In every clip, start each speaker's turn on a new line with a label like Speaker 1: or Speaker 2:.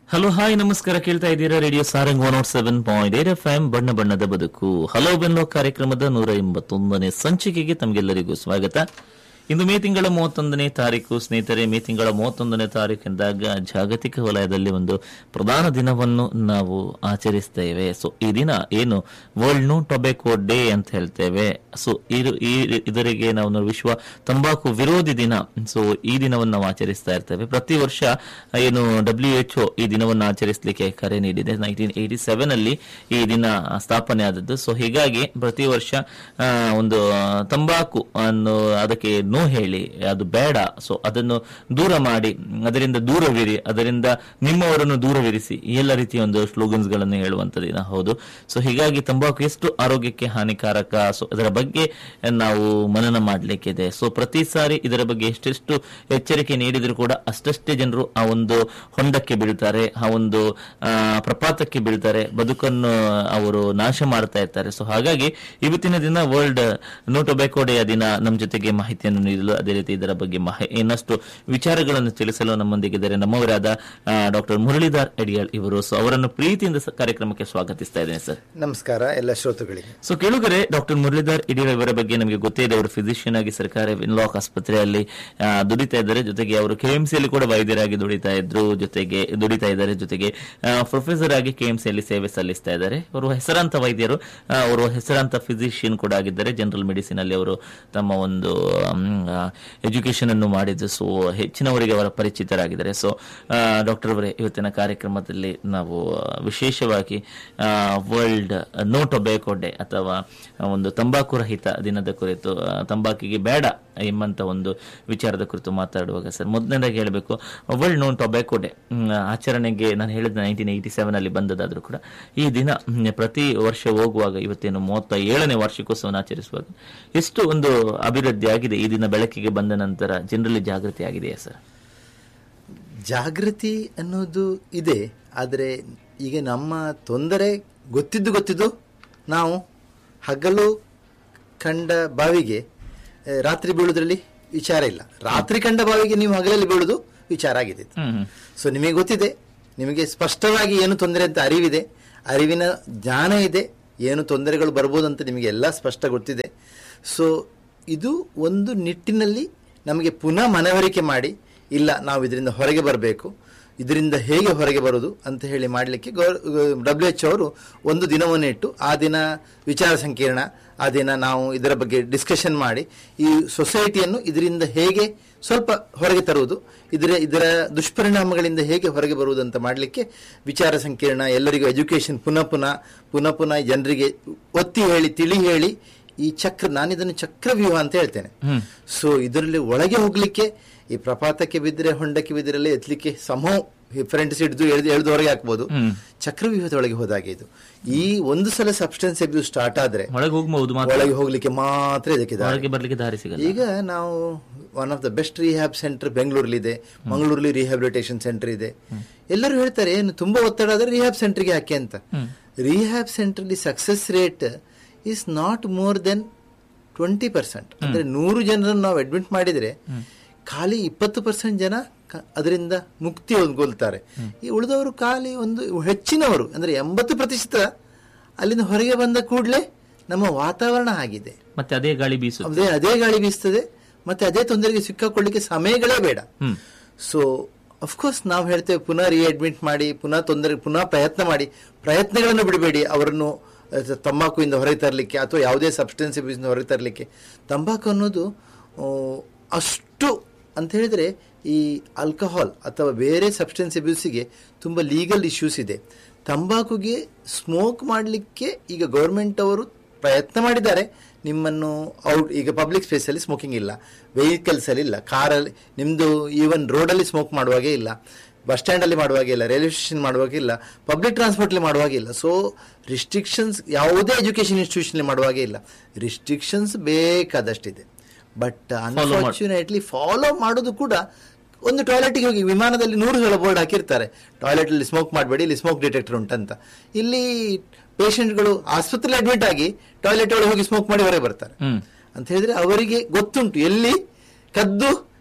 Speaker 1: Hello hi ನಮಸ್ಕಾರ ಕೇಳ್ತಾ ಇದ್ದೀರಾ radio Sarang one nought seven point eight F M ಬಣ್ಣ ಬಣ್ಣದ ಬದುಕು ಹಲೋ ಬೆನ್ನೋ ಕಾರ್ಯಕ್ರಮದ ನೂರ ಎಂಬತ್ತೊಂದನೇ ಸಂಚಿಕೆಗೆ ತಮಗೆಲ್ಲರಿಗೂ ಸ್ವಾಗತ ಇಂದು ಮೇ ತಿಂಗಳ ಮೂವತ್ತೊಂದನೇ ತಾರೀಕು ಸ್ನೇಹಿತರೆ ಮೇ ತಿಂಗಳ ಮೂವತ್ತೊಂದನೇ ತಾರೀಕು ಎಂದಾಗ ಜಾಗತಿಕ ವಲಯದಲ್ಲಿ ಒಂದು ಪ್ರಧಾನ ದಿನವನ್ನು ನಾವು ಆಚರಿಸ್ತೇವೆ ಸೊ ಈ ದಿನ ಏನು ವರ್ಲ್ಡ್ ನೋ ಟೊಬೆಕೋ ಡೇ ಅಂತ ಹೇಳ್ತೇವೆ ಸೊ ಇದು ಈ ಇದರಿಗೆ ನಾವು ನೋಡಿ ವಿಶ್ವ ತಂಬಾಕು ವಿರೋಧಿ ದಿನ ಸೊ ಈ ದಿನವನ್ನು ನಾವು ಆಚರಿಸ್ತಾ ಇರ್ತೇವೆ ಪ್ರತಿ ವರ್ಷ ಏನು ಡಬ್ಲ್ಯೂ ಎಚ್ ಈ ದಿನವನ್ನು ಆಚರಿಸಲಿಕ್ಕೆ ಕರೆ ನೀಡಿದೆ ನೈನ್ಟೀನ್ ಏಯ್ಟಿ ಸೆವೆನ್ ಅಲ್ಲಿ ಈ ದಿನ ಸ್ಥಾಪನೆ ಆದದ್ದು ಸೊ ಹೀಗಾಗಿ ಪ್ರತಿ ವರ್ಷ ಆ, ಒಂದು ಆ, ತಂಬಾಕು ಅನ್ನು ಅದಕ್ಕೆ ನೋ ಹೇಳಿ ಅದು ಬೇಡ ಸೊ ಅದನ್ನು ದೂರ ಮಾಡಿ ಅದರಿಂದ ದೂರವಿರಿ ಅದರಿಂದ ನಿಮ್ಮವರನ್ನು ದೂರವಿರಿಸಿ ಈ ಎಲ್ಲ ರೀತಿಯ ಒಂದು ಸ್ಲೋಗನ್ಸ್ ಗಳನ್ನು ಹೇಳುವಂತ ದಿನ ಹೌದು ಸೊ ಹೀಗಾಗಿ ತಂಬಾಕು ಎಷ್ಟು ಆರೋಗ್ಯಕ್ಕೆ ಹಾನಿಕಾರಕ ಸೊ ಅದರ ಬಗ್ಗೆ ನಾವು ಮನನ ಮಾಡಲಿಕ್ಕಿದೆ ಸೊ ಪ್ರತಿ ಸಾರಿ ಇದರ ಬಗ್ಗೆ ಎಷ್ಟೆಷ್ಟು ಎಚ್ಚರಿಕೆ ನೀಡಿದ್ರು ಕೂಡ ಅಷ್ಟಷ್ಟೇ ಜನರು ಆ ಒಂದು ಹೊಂಡಕ್ಕೆ ಬೀಳ್ತಾರೆ ಆ ಒಂದು ಆ, ಪ್ರಪಾತಕ್ಕೆ ಬೀಳ್ತಾರೆ ಬದುಕನ್ನು ಅವರು ನಾಶ ಮಾಡ್ತಾ ಇರ್ತಾರೆ ಸೊ ಹಾಗಾಗಿ ಇವತ್ತಿನ ದಿನ ವರ್ಲ್ಡ್ ನೋ ಟೊಬ್ಯಾಕೋ ಡೇಯ ದಿನ ನಮ್ಮ ಜೊತೆಗೆ ಮಾಹಿತಿಯನ್ನು ನೀಡಲು ಅದೇ ರೀತಿ ಇದರ ಬಗ್ಗೆ ಮಾಹಿ- ಇನ್ನಷ್ಟು ವಿಚಾರಗಳನ್ನು ತಿಳಿಸಲು ನಮ್ಮೊಂದಿಗಿದ್ದಾರೆ ನಮ್ಮವರಾದ ಡಾಕ್ಟರ್ ಮುರಳೀಧರ್ ಅಡಿಯಾಳ್ ಇವರು ಸೊ ಅವರನ್ನು ಪ್ರೀತಿಯಿಂದ ಸ- ಕಾರ್ಯಕ್ರಮಕ್ಕೆ ಸ್ವಾಗತಿಸ್ತಾ ಇದ್ದೇನೆ ಸರ್
Speaker 2: ನಮಸ್ಕಾರ ಎಲ್ಲ ಶ್ರೋತೃಗಳಿಗೆ
Speaker 1: ಸೊ ಕೇಳುಗರೆ ಡಾಕ್ಟರ್ ಮುರಳೀಧರ್ ಇಡಿಯ ಇವರ ಬಗ್ಗೆ ನಮಗೆ ಗೊತ್ತೇ ಇದೆ ಅವರು ಫಿಸಿಷಿಯನ್ ಆಗಿ ಸರ್ಕಾರಿ ವಿನ್ಲಾಕ್ ಆಸ್ಪತ್ರೆಯಲ್ಲಿ ಆ, ದುಡಿತಾ ಇದ್ದಾರೆ ಜೊತೆಗೆ ಅವರು ಕೆಎಂಸಿಯಲ್ಲಿ ಕೂಡ ವೈದ್ಯರಾಗಿ ದುಡಿತಾ ಇದ್ರು ಜೊತೆಗೆ ದುಡಿತಾ ಇದ್ದಾರೆ ಜೊತೆಗೆ ಪ್ರೊಫೆಸರ್ ಆಗಿ ಕೆಎಂಸಿಯಲ್ಲಿ ಸೇವೆ ಸಲ್ಲಿಸ್ತಾ ಇದ್ದಾರೆ ಅವರು ಹೆಸರಾಂತ ವೈದ್ಯರು ಆ, ಅವರು ಹೆಸರಾಂತ ಫಿಸಿಷಿಯನ್ ಕೂಡ ಆಗಿದ್ದಾರೆ ಜನರಲ್ ಮೆಡಿಸಿನ್ ಅಲ್ಲಿ ಅವರು ತಮ್ಮ ಒಂದು ಎಜುಕೇಶನ್ ಅನ್ನು ಮಾಡಿದ್ದು ಸೊ ಹೆಚ್ಚಿನವರಿಗೆ ಅವರ ಪರಿಚಿತರಾಗಿದ್ದಾರೆ ಸೊ ಡಾಕ್ಟರ್ ಅವರೇ ಇವತ್ತಿನ ಕಾರ್ಯಕ್ರಮದಲ್ಲಿ ನಾವು ಆ, ವಿಶೇಷವಾಗಿ ವರ್ಲ್ಡ್ ನೋ ಟೊಬ್ಯಾಕೋ ಡೇ ಅಥವಾ ಒಂದು ತಂಬಾಕು ರಹಿತ ದಿನದ ಕುರಿತು ಆ, ತಂಬಾಕಿಗೆ ಬೇಡ ಎಂಬಂತ ಒಂದು ವಿಚಾರದ ಕುರಿತು ಮಾತಾಡುವಾಗ ಸರ್ ಮೊದಲನೇದಾಗಿ ಹೇಳಬೇಕು ವರ್ಲ್ಡ್ ನೋ ಟೊಬ್ಯಾಕೋ ಡೇ ಆಚರಣೆಗೆ ನಾನು ಹೇಳಿದ ನೈನ್ಟೀನ್ ಏಯ್ಟಿ ಸೆವೆನ್ ಅಲ್ಲಿ ಬಂದದಾದ್ರೂ ಕೂಡ ಈ ದಿನ ಹ್ಮ್, ಪ್ರತಿ ವರ್ಷ ಹೋಗುವಾಗ ಇವತ್ತೇನು ಮೂವತ್ತ ಏಳನೇ ವಾರ್ಷಿಕೋತ್ಸವನ ಆಚರಿಸುವಾಗ ಎಷ್ಟು ಒಂದು ಅಭಿವೃದ್ಧಿ ಆಗಿದೆ ಈ ದಿನ ಬೆಳಕಿಗೆ ಬಂದ ನಂತರ ಜನರಲ್ಲಿ ಜಾಗೃತಿ ಆಗಿದೆಯಾ ಸರ್
Speaker 2: ಜಾಗೃತಿ ಅನ್ನೋದು ಇದೆ ಆದರೆ ಈಗ ನಮ್ಮ ತೊಂದರೆ ಗೊತ್ತಿದ್ದು ಗೊತ್ತಿದ್ದು ನಾವು ಹಗಲು ಕಂಡ ಬಾವಿಗೆ ಆ, ರಾತ್ರಿ ಬೀಳುವುದರಲ್ಲಿ ವಿಚಾರ ಇಲ್ಲ ರಾತ್ರಿ ಕಂಡ ಬಾವಿಗೆ ನೀವು ಹಗಲಲ್ಲಿ ಬೀಳುವುದು ವಿಚಾರ ಆಗಿದೆ
Speaker 1: ಹ್ಮ್ ಹ್ಮ್.
Speaker 2: ಸೊ ನಿಮಗೆ ಗೊತ್ತಿದೆ ನಿಮಗೆ ಸ್ಪಷ್ಟವಾಗಿ ಏನು ತೊಂದರೆ ಅಂತ ಅರಿವಿದೆ ಅರಿವಿನ ಜ್ಞಾನ ಇದೆ ಏನು ತೊಂದರೆಗಳು ಬರ್ಬೋದು ಅಂತ ನಿಮಗೆ ಎಲ್ಲ ಸ್ಪಷ್ಟ ಗೊತ್ತಿದೆ ಸೊ ಇದು ಒಂದು ನಿಟ್ಟಿನಲ್ಲಿ ನಮಗೆ ಪುನಃ ಮನವರಿಕೆ ಮಾಡಿ ಇಲ್ಲ ನಾವು ಇದರಿಂದ ಹೊರಗೆ ಬರಬೇಕು ಇದರಿಂದ ಹೇಗೆ ಹೊರಗೆ ಬರೋದು ಅಂತ ಹೇಳಿ ಮಾಡಲಿಕ್ಕೆ ಡಬ್ಲ್ಯೂ ಎಚ್ ಅವರು ಒಂದು ದಿನವನ್ನು ಇಟ್ಟು ಆ ದಿನ ವಿಚಾರ ಸಂಕಿರಣ ಆ ದಿನ ನಾವು ಇದರ ಬಗ್ಗೆ ಡಿಸ್ಕಷನ್ ಮಾಡಿ ಈ ಸೊಸೈಟಿಯನ್ನು ಇದರಿಂದ ಹೇಗೆ ಸ್ವಲ್ಪ ಹೊರಗೆ ತರುವುದು ಇದರ ಇದರ ದುಷ್ಪರಿಣಾಮಗಳಿಂದ ಹೇಗೆ ಹೊರಗೆ ಬರುವುದು ಅಂತ ಮಾಡಲಿಕ್ಕೆ ವಿಚಾರ ಸಂಕಿರಣ ಎಲ್ಲರಿಗೂ ಎಜುಕೇಶನ್ ಪುನಃ ಪುನಃ ಪುನಃ ಪುನಃ ಜನರಿಗೆ ಒತ್ತಿ ಹೇಳಿ ತಿಳಿ ಹೇಳಿ ಈ ಚಕ್ರ ನಾನು ಇದನ್ನು ಚಕ್ರವ್ಯೂಹ ಅಂತ ಹೇಳ್ತೇನೆ ಸೊ ಇದರಲ್ಲಿ ಒಳಗೆ ಹೋಗ್ಲಿಕ್ಕೆ ಈ ಪ್ರಪಾತಕ್ಕೆ ಬಿದ್ದರೆ ಹೊಂಡಕ್ಕೆ ಬಿದ್ದರೆ ಎತ್ತಲಿಕ್ಕೆ ಸಮೋ ಫ್ರೆಂಡ್ಸ್ ಹಿಡಿದು ಎಳ್ದು ಎಳ್ದು ಹೊರಗೆ ಹಾಕ್ಬೋದು ಚಕ್ರವ್ಯೂಹದ ಒಳಗೆ ಹೋದಾಗೆ ಇದು ಈ ಒಂದು ಸಲ ಸಬ್ಸ್ಟೆನ್ಸ್ ಅಬ್ಯೂಸ್ ಸ್ಟಾರ್ಟ್ ಆದ್ರೆ
Speaker 1: ಒಳಗೆ ಹೋಗ್ಬಹುದು ಮಾತ್ರ
Speaker 2: ಒಳಗೆ ಹೋಗ್ಲಿಕ್ಕೆ ಮಾತ್ರ ಇದಕ್ಕೆ ದಾರಿ.
Speaker 1: ಹೊರಗೆ ಬರ್ಲಿಕ್ಕೆ ದಾರಿ ಸಿಗಲ್ಲ
Speaker 2: ಈಗ ನಾವು one of the best rehab centre ಬೆಂಗಳೂರಲ್ಲಿ ಮಂಗಳೂರಲ್ಲಿ ರಿಹ್ಯಾಬಿಲಿಟೇಷನ್ ಸೆಂಟರ್ ಇದೆ ಎಲ್ಲರೂ ಹೇಳ್ತಾರೆ ಏನು ತುಂಬಾ ಒತ್ತಡ ಆದ್ರೆ ರಿಹ್ಯಾಬ್ ಸೆಂಟರ್ಗೆ ಹಾಕಿ ಅಂತ rehab centre success rate is not more than twenty percent ಅಂದ್ರೆ ನೂರು ಜನರನ್ನು ನಾವು ಅಡ್ಮಿಟ್ ಮಾಡಿದ್ರೆ ಖಾಲಿ ಇಪ್ಪತ್ತು ಪರ್ಸೆಂಟ್ ಜನ ಕ- ಅದರಿಂದ ಮುಕ್ತಿ ಹೊಂದ್ಕೊಳ್ತಾರೆ ಈ ಉಳಿದವರು ಖಾಲಿ ಒಂದು ಹೆಚ್ಚಿನವರು ಅಂದ್ರೆ ಎಂಬತ್ತು ಪ್ರತಿಶತ ಅಲ್ಲಿಂದ ಹೊರಗೆ ಬಂದ ಕೂಡಲೇ ನಮ್ಮ ವಾತಾವರಣ ಆಗಿದೆ
Speaker 1: ಮತ್ತೆ ಅದೇ ಗಾಳಿ ಬೀಸುತ್ತೆ
Speaker 2: ಅದೇ ಅದೇ ಗಾಳಿ ಬೀಸ್ತದೆ ಮತ್ತೆ ಅದೇ ತೊಂದರೆಗೆ ಸಿಕ್ಕಾಕೊಳ್ಳಿಕ್ಕೆ ಸಮಯಗಳೇ ಬೇಡ ಸೊ ಅಫ್ಕೋರ್ಸ್ ನಾವು ಹೇಳ್ತೇವೆ ಪುನಃ ರೀಅಡ್ಮಿಟ್ ಮಾಡಿ ಪುನಃ ತೊಂದರೆ ಪುನಃ ಪ್ರಯತ್ನ ಮಾಡಿ ಪ್ರಯತ್ನಗಳನ್ನು ಬಿಡಬೇಡಿ ಅವರನ್ನು ಅಹ್, ತಂಬಾಕುವಿಂದ ಹೊರಗೆ ತರಲಿಕ್ಕೆ ಅಥವಾ ಯಾವುದೇ ಸಬ್ಸ್ಟೆನ್ಸ್ ಅಬ್ಯೂಸಿಂದ ಹೊರಗೆ ತರಲಿಕ್ಕೆ ತಂಬಾಕು ಅನ್ನೋದು ಆ, ಅಷ್ಟು ಅಂತ ಹೇಳಿದ್ರೆ ಈ ಆಲ್ಕಹಾಲ್ ಅಥವಾ ಬೇರೆ ಸಬ್ಸ್ಟೆನ್ಸ್ ಅಬ್ಯೂಸಿಗೆ ತುಂಬ ಲೀಗಲ್ ಇಶ್ಯೂಸ್ ಇದೆ ತಂಬಾಕುಗೆ ಸ್ಮೋಕ್ ಮಾಡಲಿಕ್ಕೆ ಈಗ ಗೌರ್ಮೆಂಟ್ ಅವರು ಪ್ರಯತ್ನ ಮಾಡಿದ್ದಾರೆ ನಿಮ್ಮನ್ನು ಔಟ್ ಈಗ ಪಬ್ಲಿಕ್ ಸ್ಪೇಸಲ್ಲಿ ಸ್ಮೋಕಿಂಗ್ ಇಲ್ಲ ವೆಹಿಕಲ್ಸ್ ಅಲ್ಲಿ ಇಲ್ಲ ಕಾರಲ್ಲಿ ನಿಮ್ಮದು ಈವನ್ ರೋಡಲ್ಲಿ ಸ್ಮೋಕ್ ಮಾಡುವಾಗೆ ಇಲ್ಲ ಬಸ್ ಸ್ಟ್ಯಾಂಡಲ್ಲಿ ಮಾಡುವಾಗೆ ಇಲ್ಲ ರೈಲ್ವೆ ಸ್ಟೇಷನ್ ಮಾಡುವಾಗೆ ಇಲ್ಲ ಪಬ್ಲಿಕ್ ಟ್ರಾನ್ಸ್ಪೋರ್ಟ್ಲಿ ಮಾಡುವಾಗೆ ಇಲ್ಲ ಸೊ ರಿಸ್ಟ್ರಿಕ್ಷನ್ಸ್ ಯಾವುದೇ ಎಜುಕೇಷನ್ ಇನ್ಸ್ಟಿಟ್ಯೂಷನ್ ಮಾಡುವಾಗೆ ಇಲ್ಲ ರಿಸ್ಟ್ರಿಕ್ಷನ್ಸ್ ಬೇಕಾದಷ್ಟಿದೆ ಬಟ್ ಅನ್ಫಾರ್ಚುನೇಟ್ಲಿ ಫಾಲೋ ಮಾಡೋದು ಕೂಡ ಒಂದು ಟಾಯ್ಲೆಟ್ಗೆ ಹೋಗಿ ವಿಮಾನದಲ್ಲಿ ನೂರು ಸಲ ಬೋರ್ಡ್ ಹಾಕಿರ್ತಾರೆ ಟಾಯ್ಲೆಟ್ ಅಲ್ಲಿ ಸ್ಮೋಕ್ ಮಾಡಬೇಡಿ ಇಲ್ಲಿ ಸ್ಮೋಕ್ ಡಿಟೆಕ್ಟರ್ ಉಂಟಂತ ಇಲ್ಲಿ ಪೇಷಂಟ್ಗಳು ಆಸ್ಪತ್ರೆಯಲ್ಲಿ ಅಡ್ಮಿಟ್ ಆಗಿ ಟಾಯ್ಲೆಟ್ ಒಳಗೆ ಹೋಗಿ ಸ್ಮೋಕ್ ಮಾಡಿ ಹೊರಗೆ ಬರ್ತಾರೆ
Speaker 1: ಹ್ಮ್
Speaker 2: ಅಂತ ಹೇಳಿದ್ರೆ ಅವರಿಗೆ ಗೊತ್ತುಂಟು ಎಲ್ಲಿ ಕದ್ದು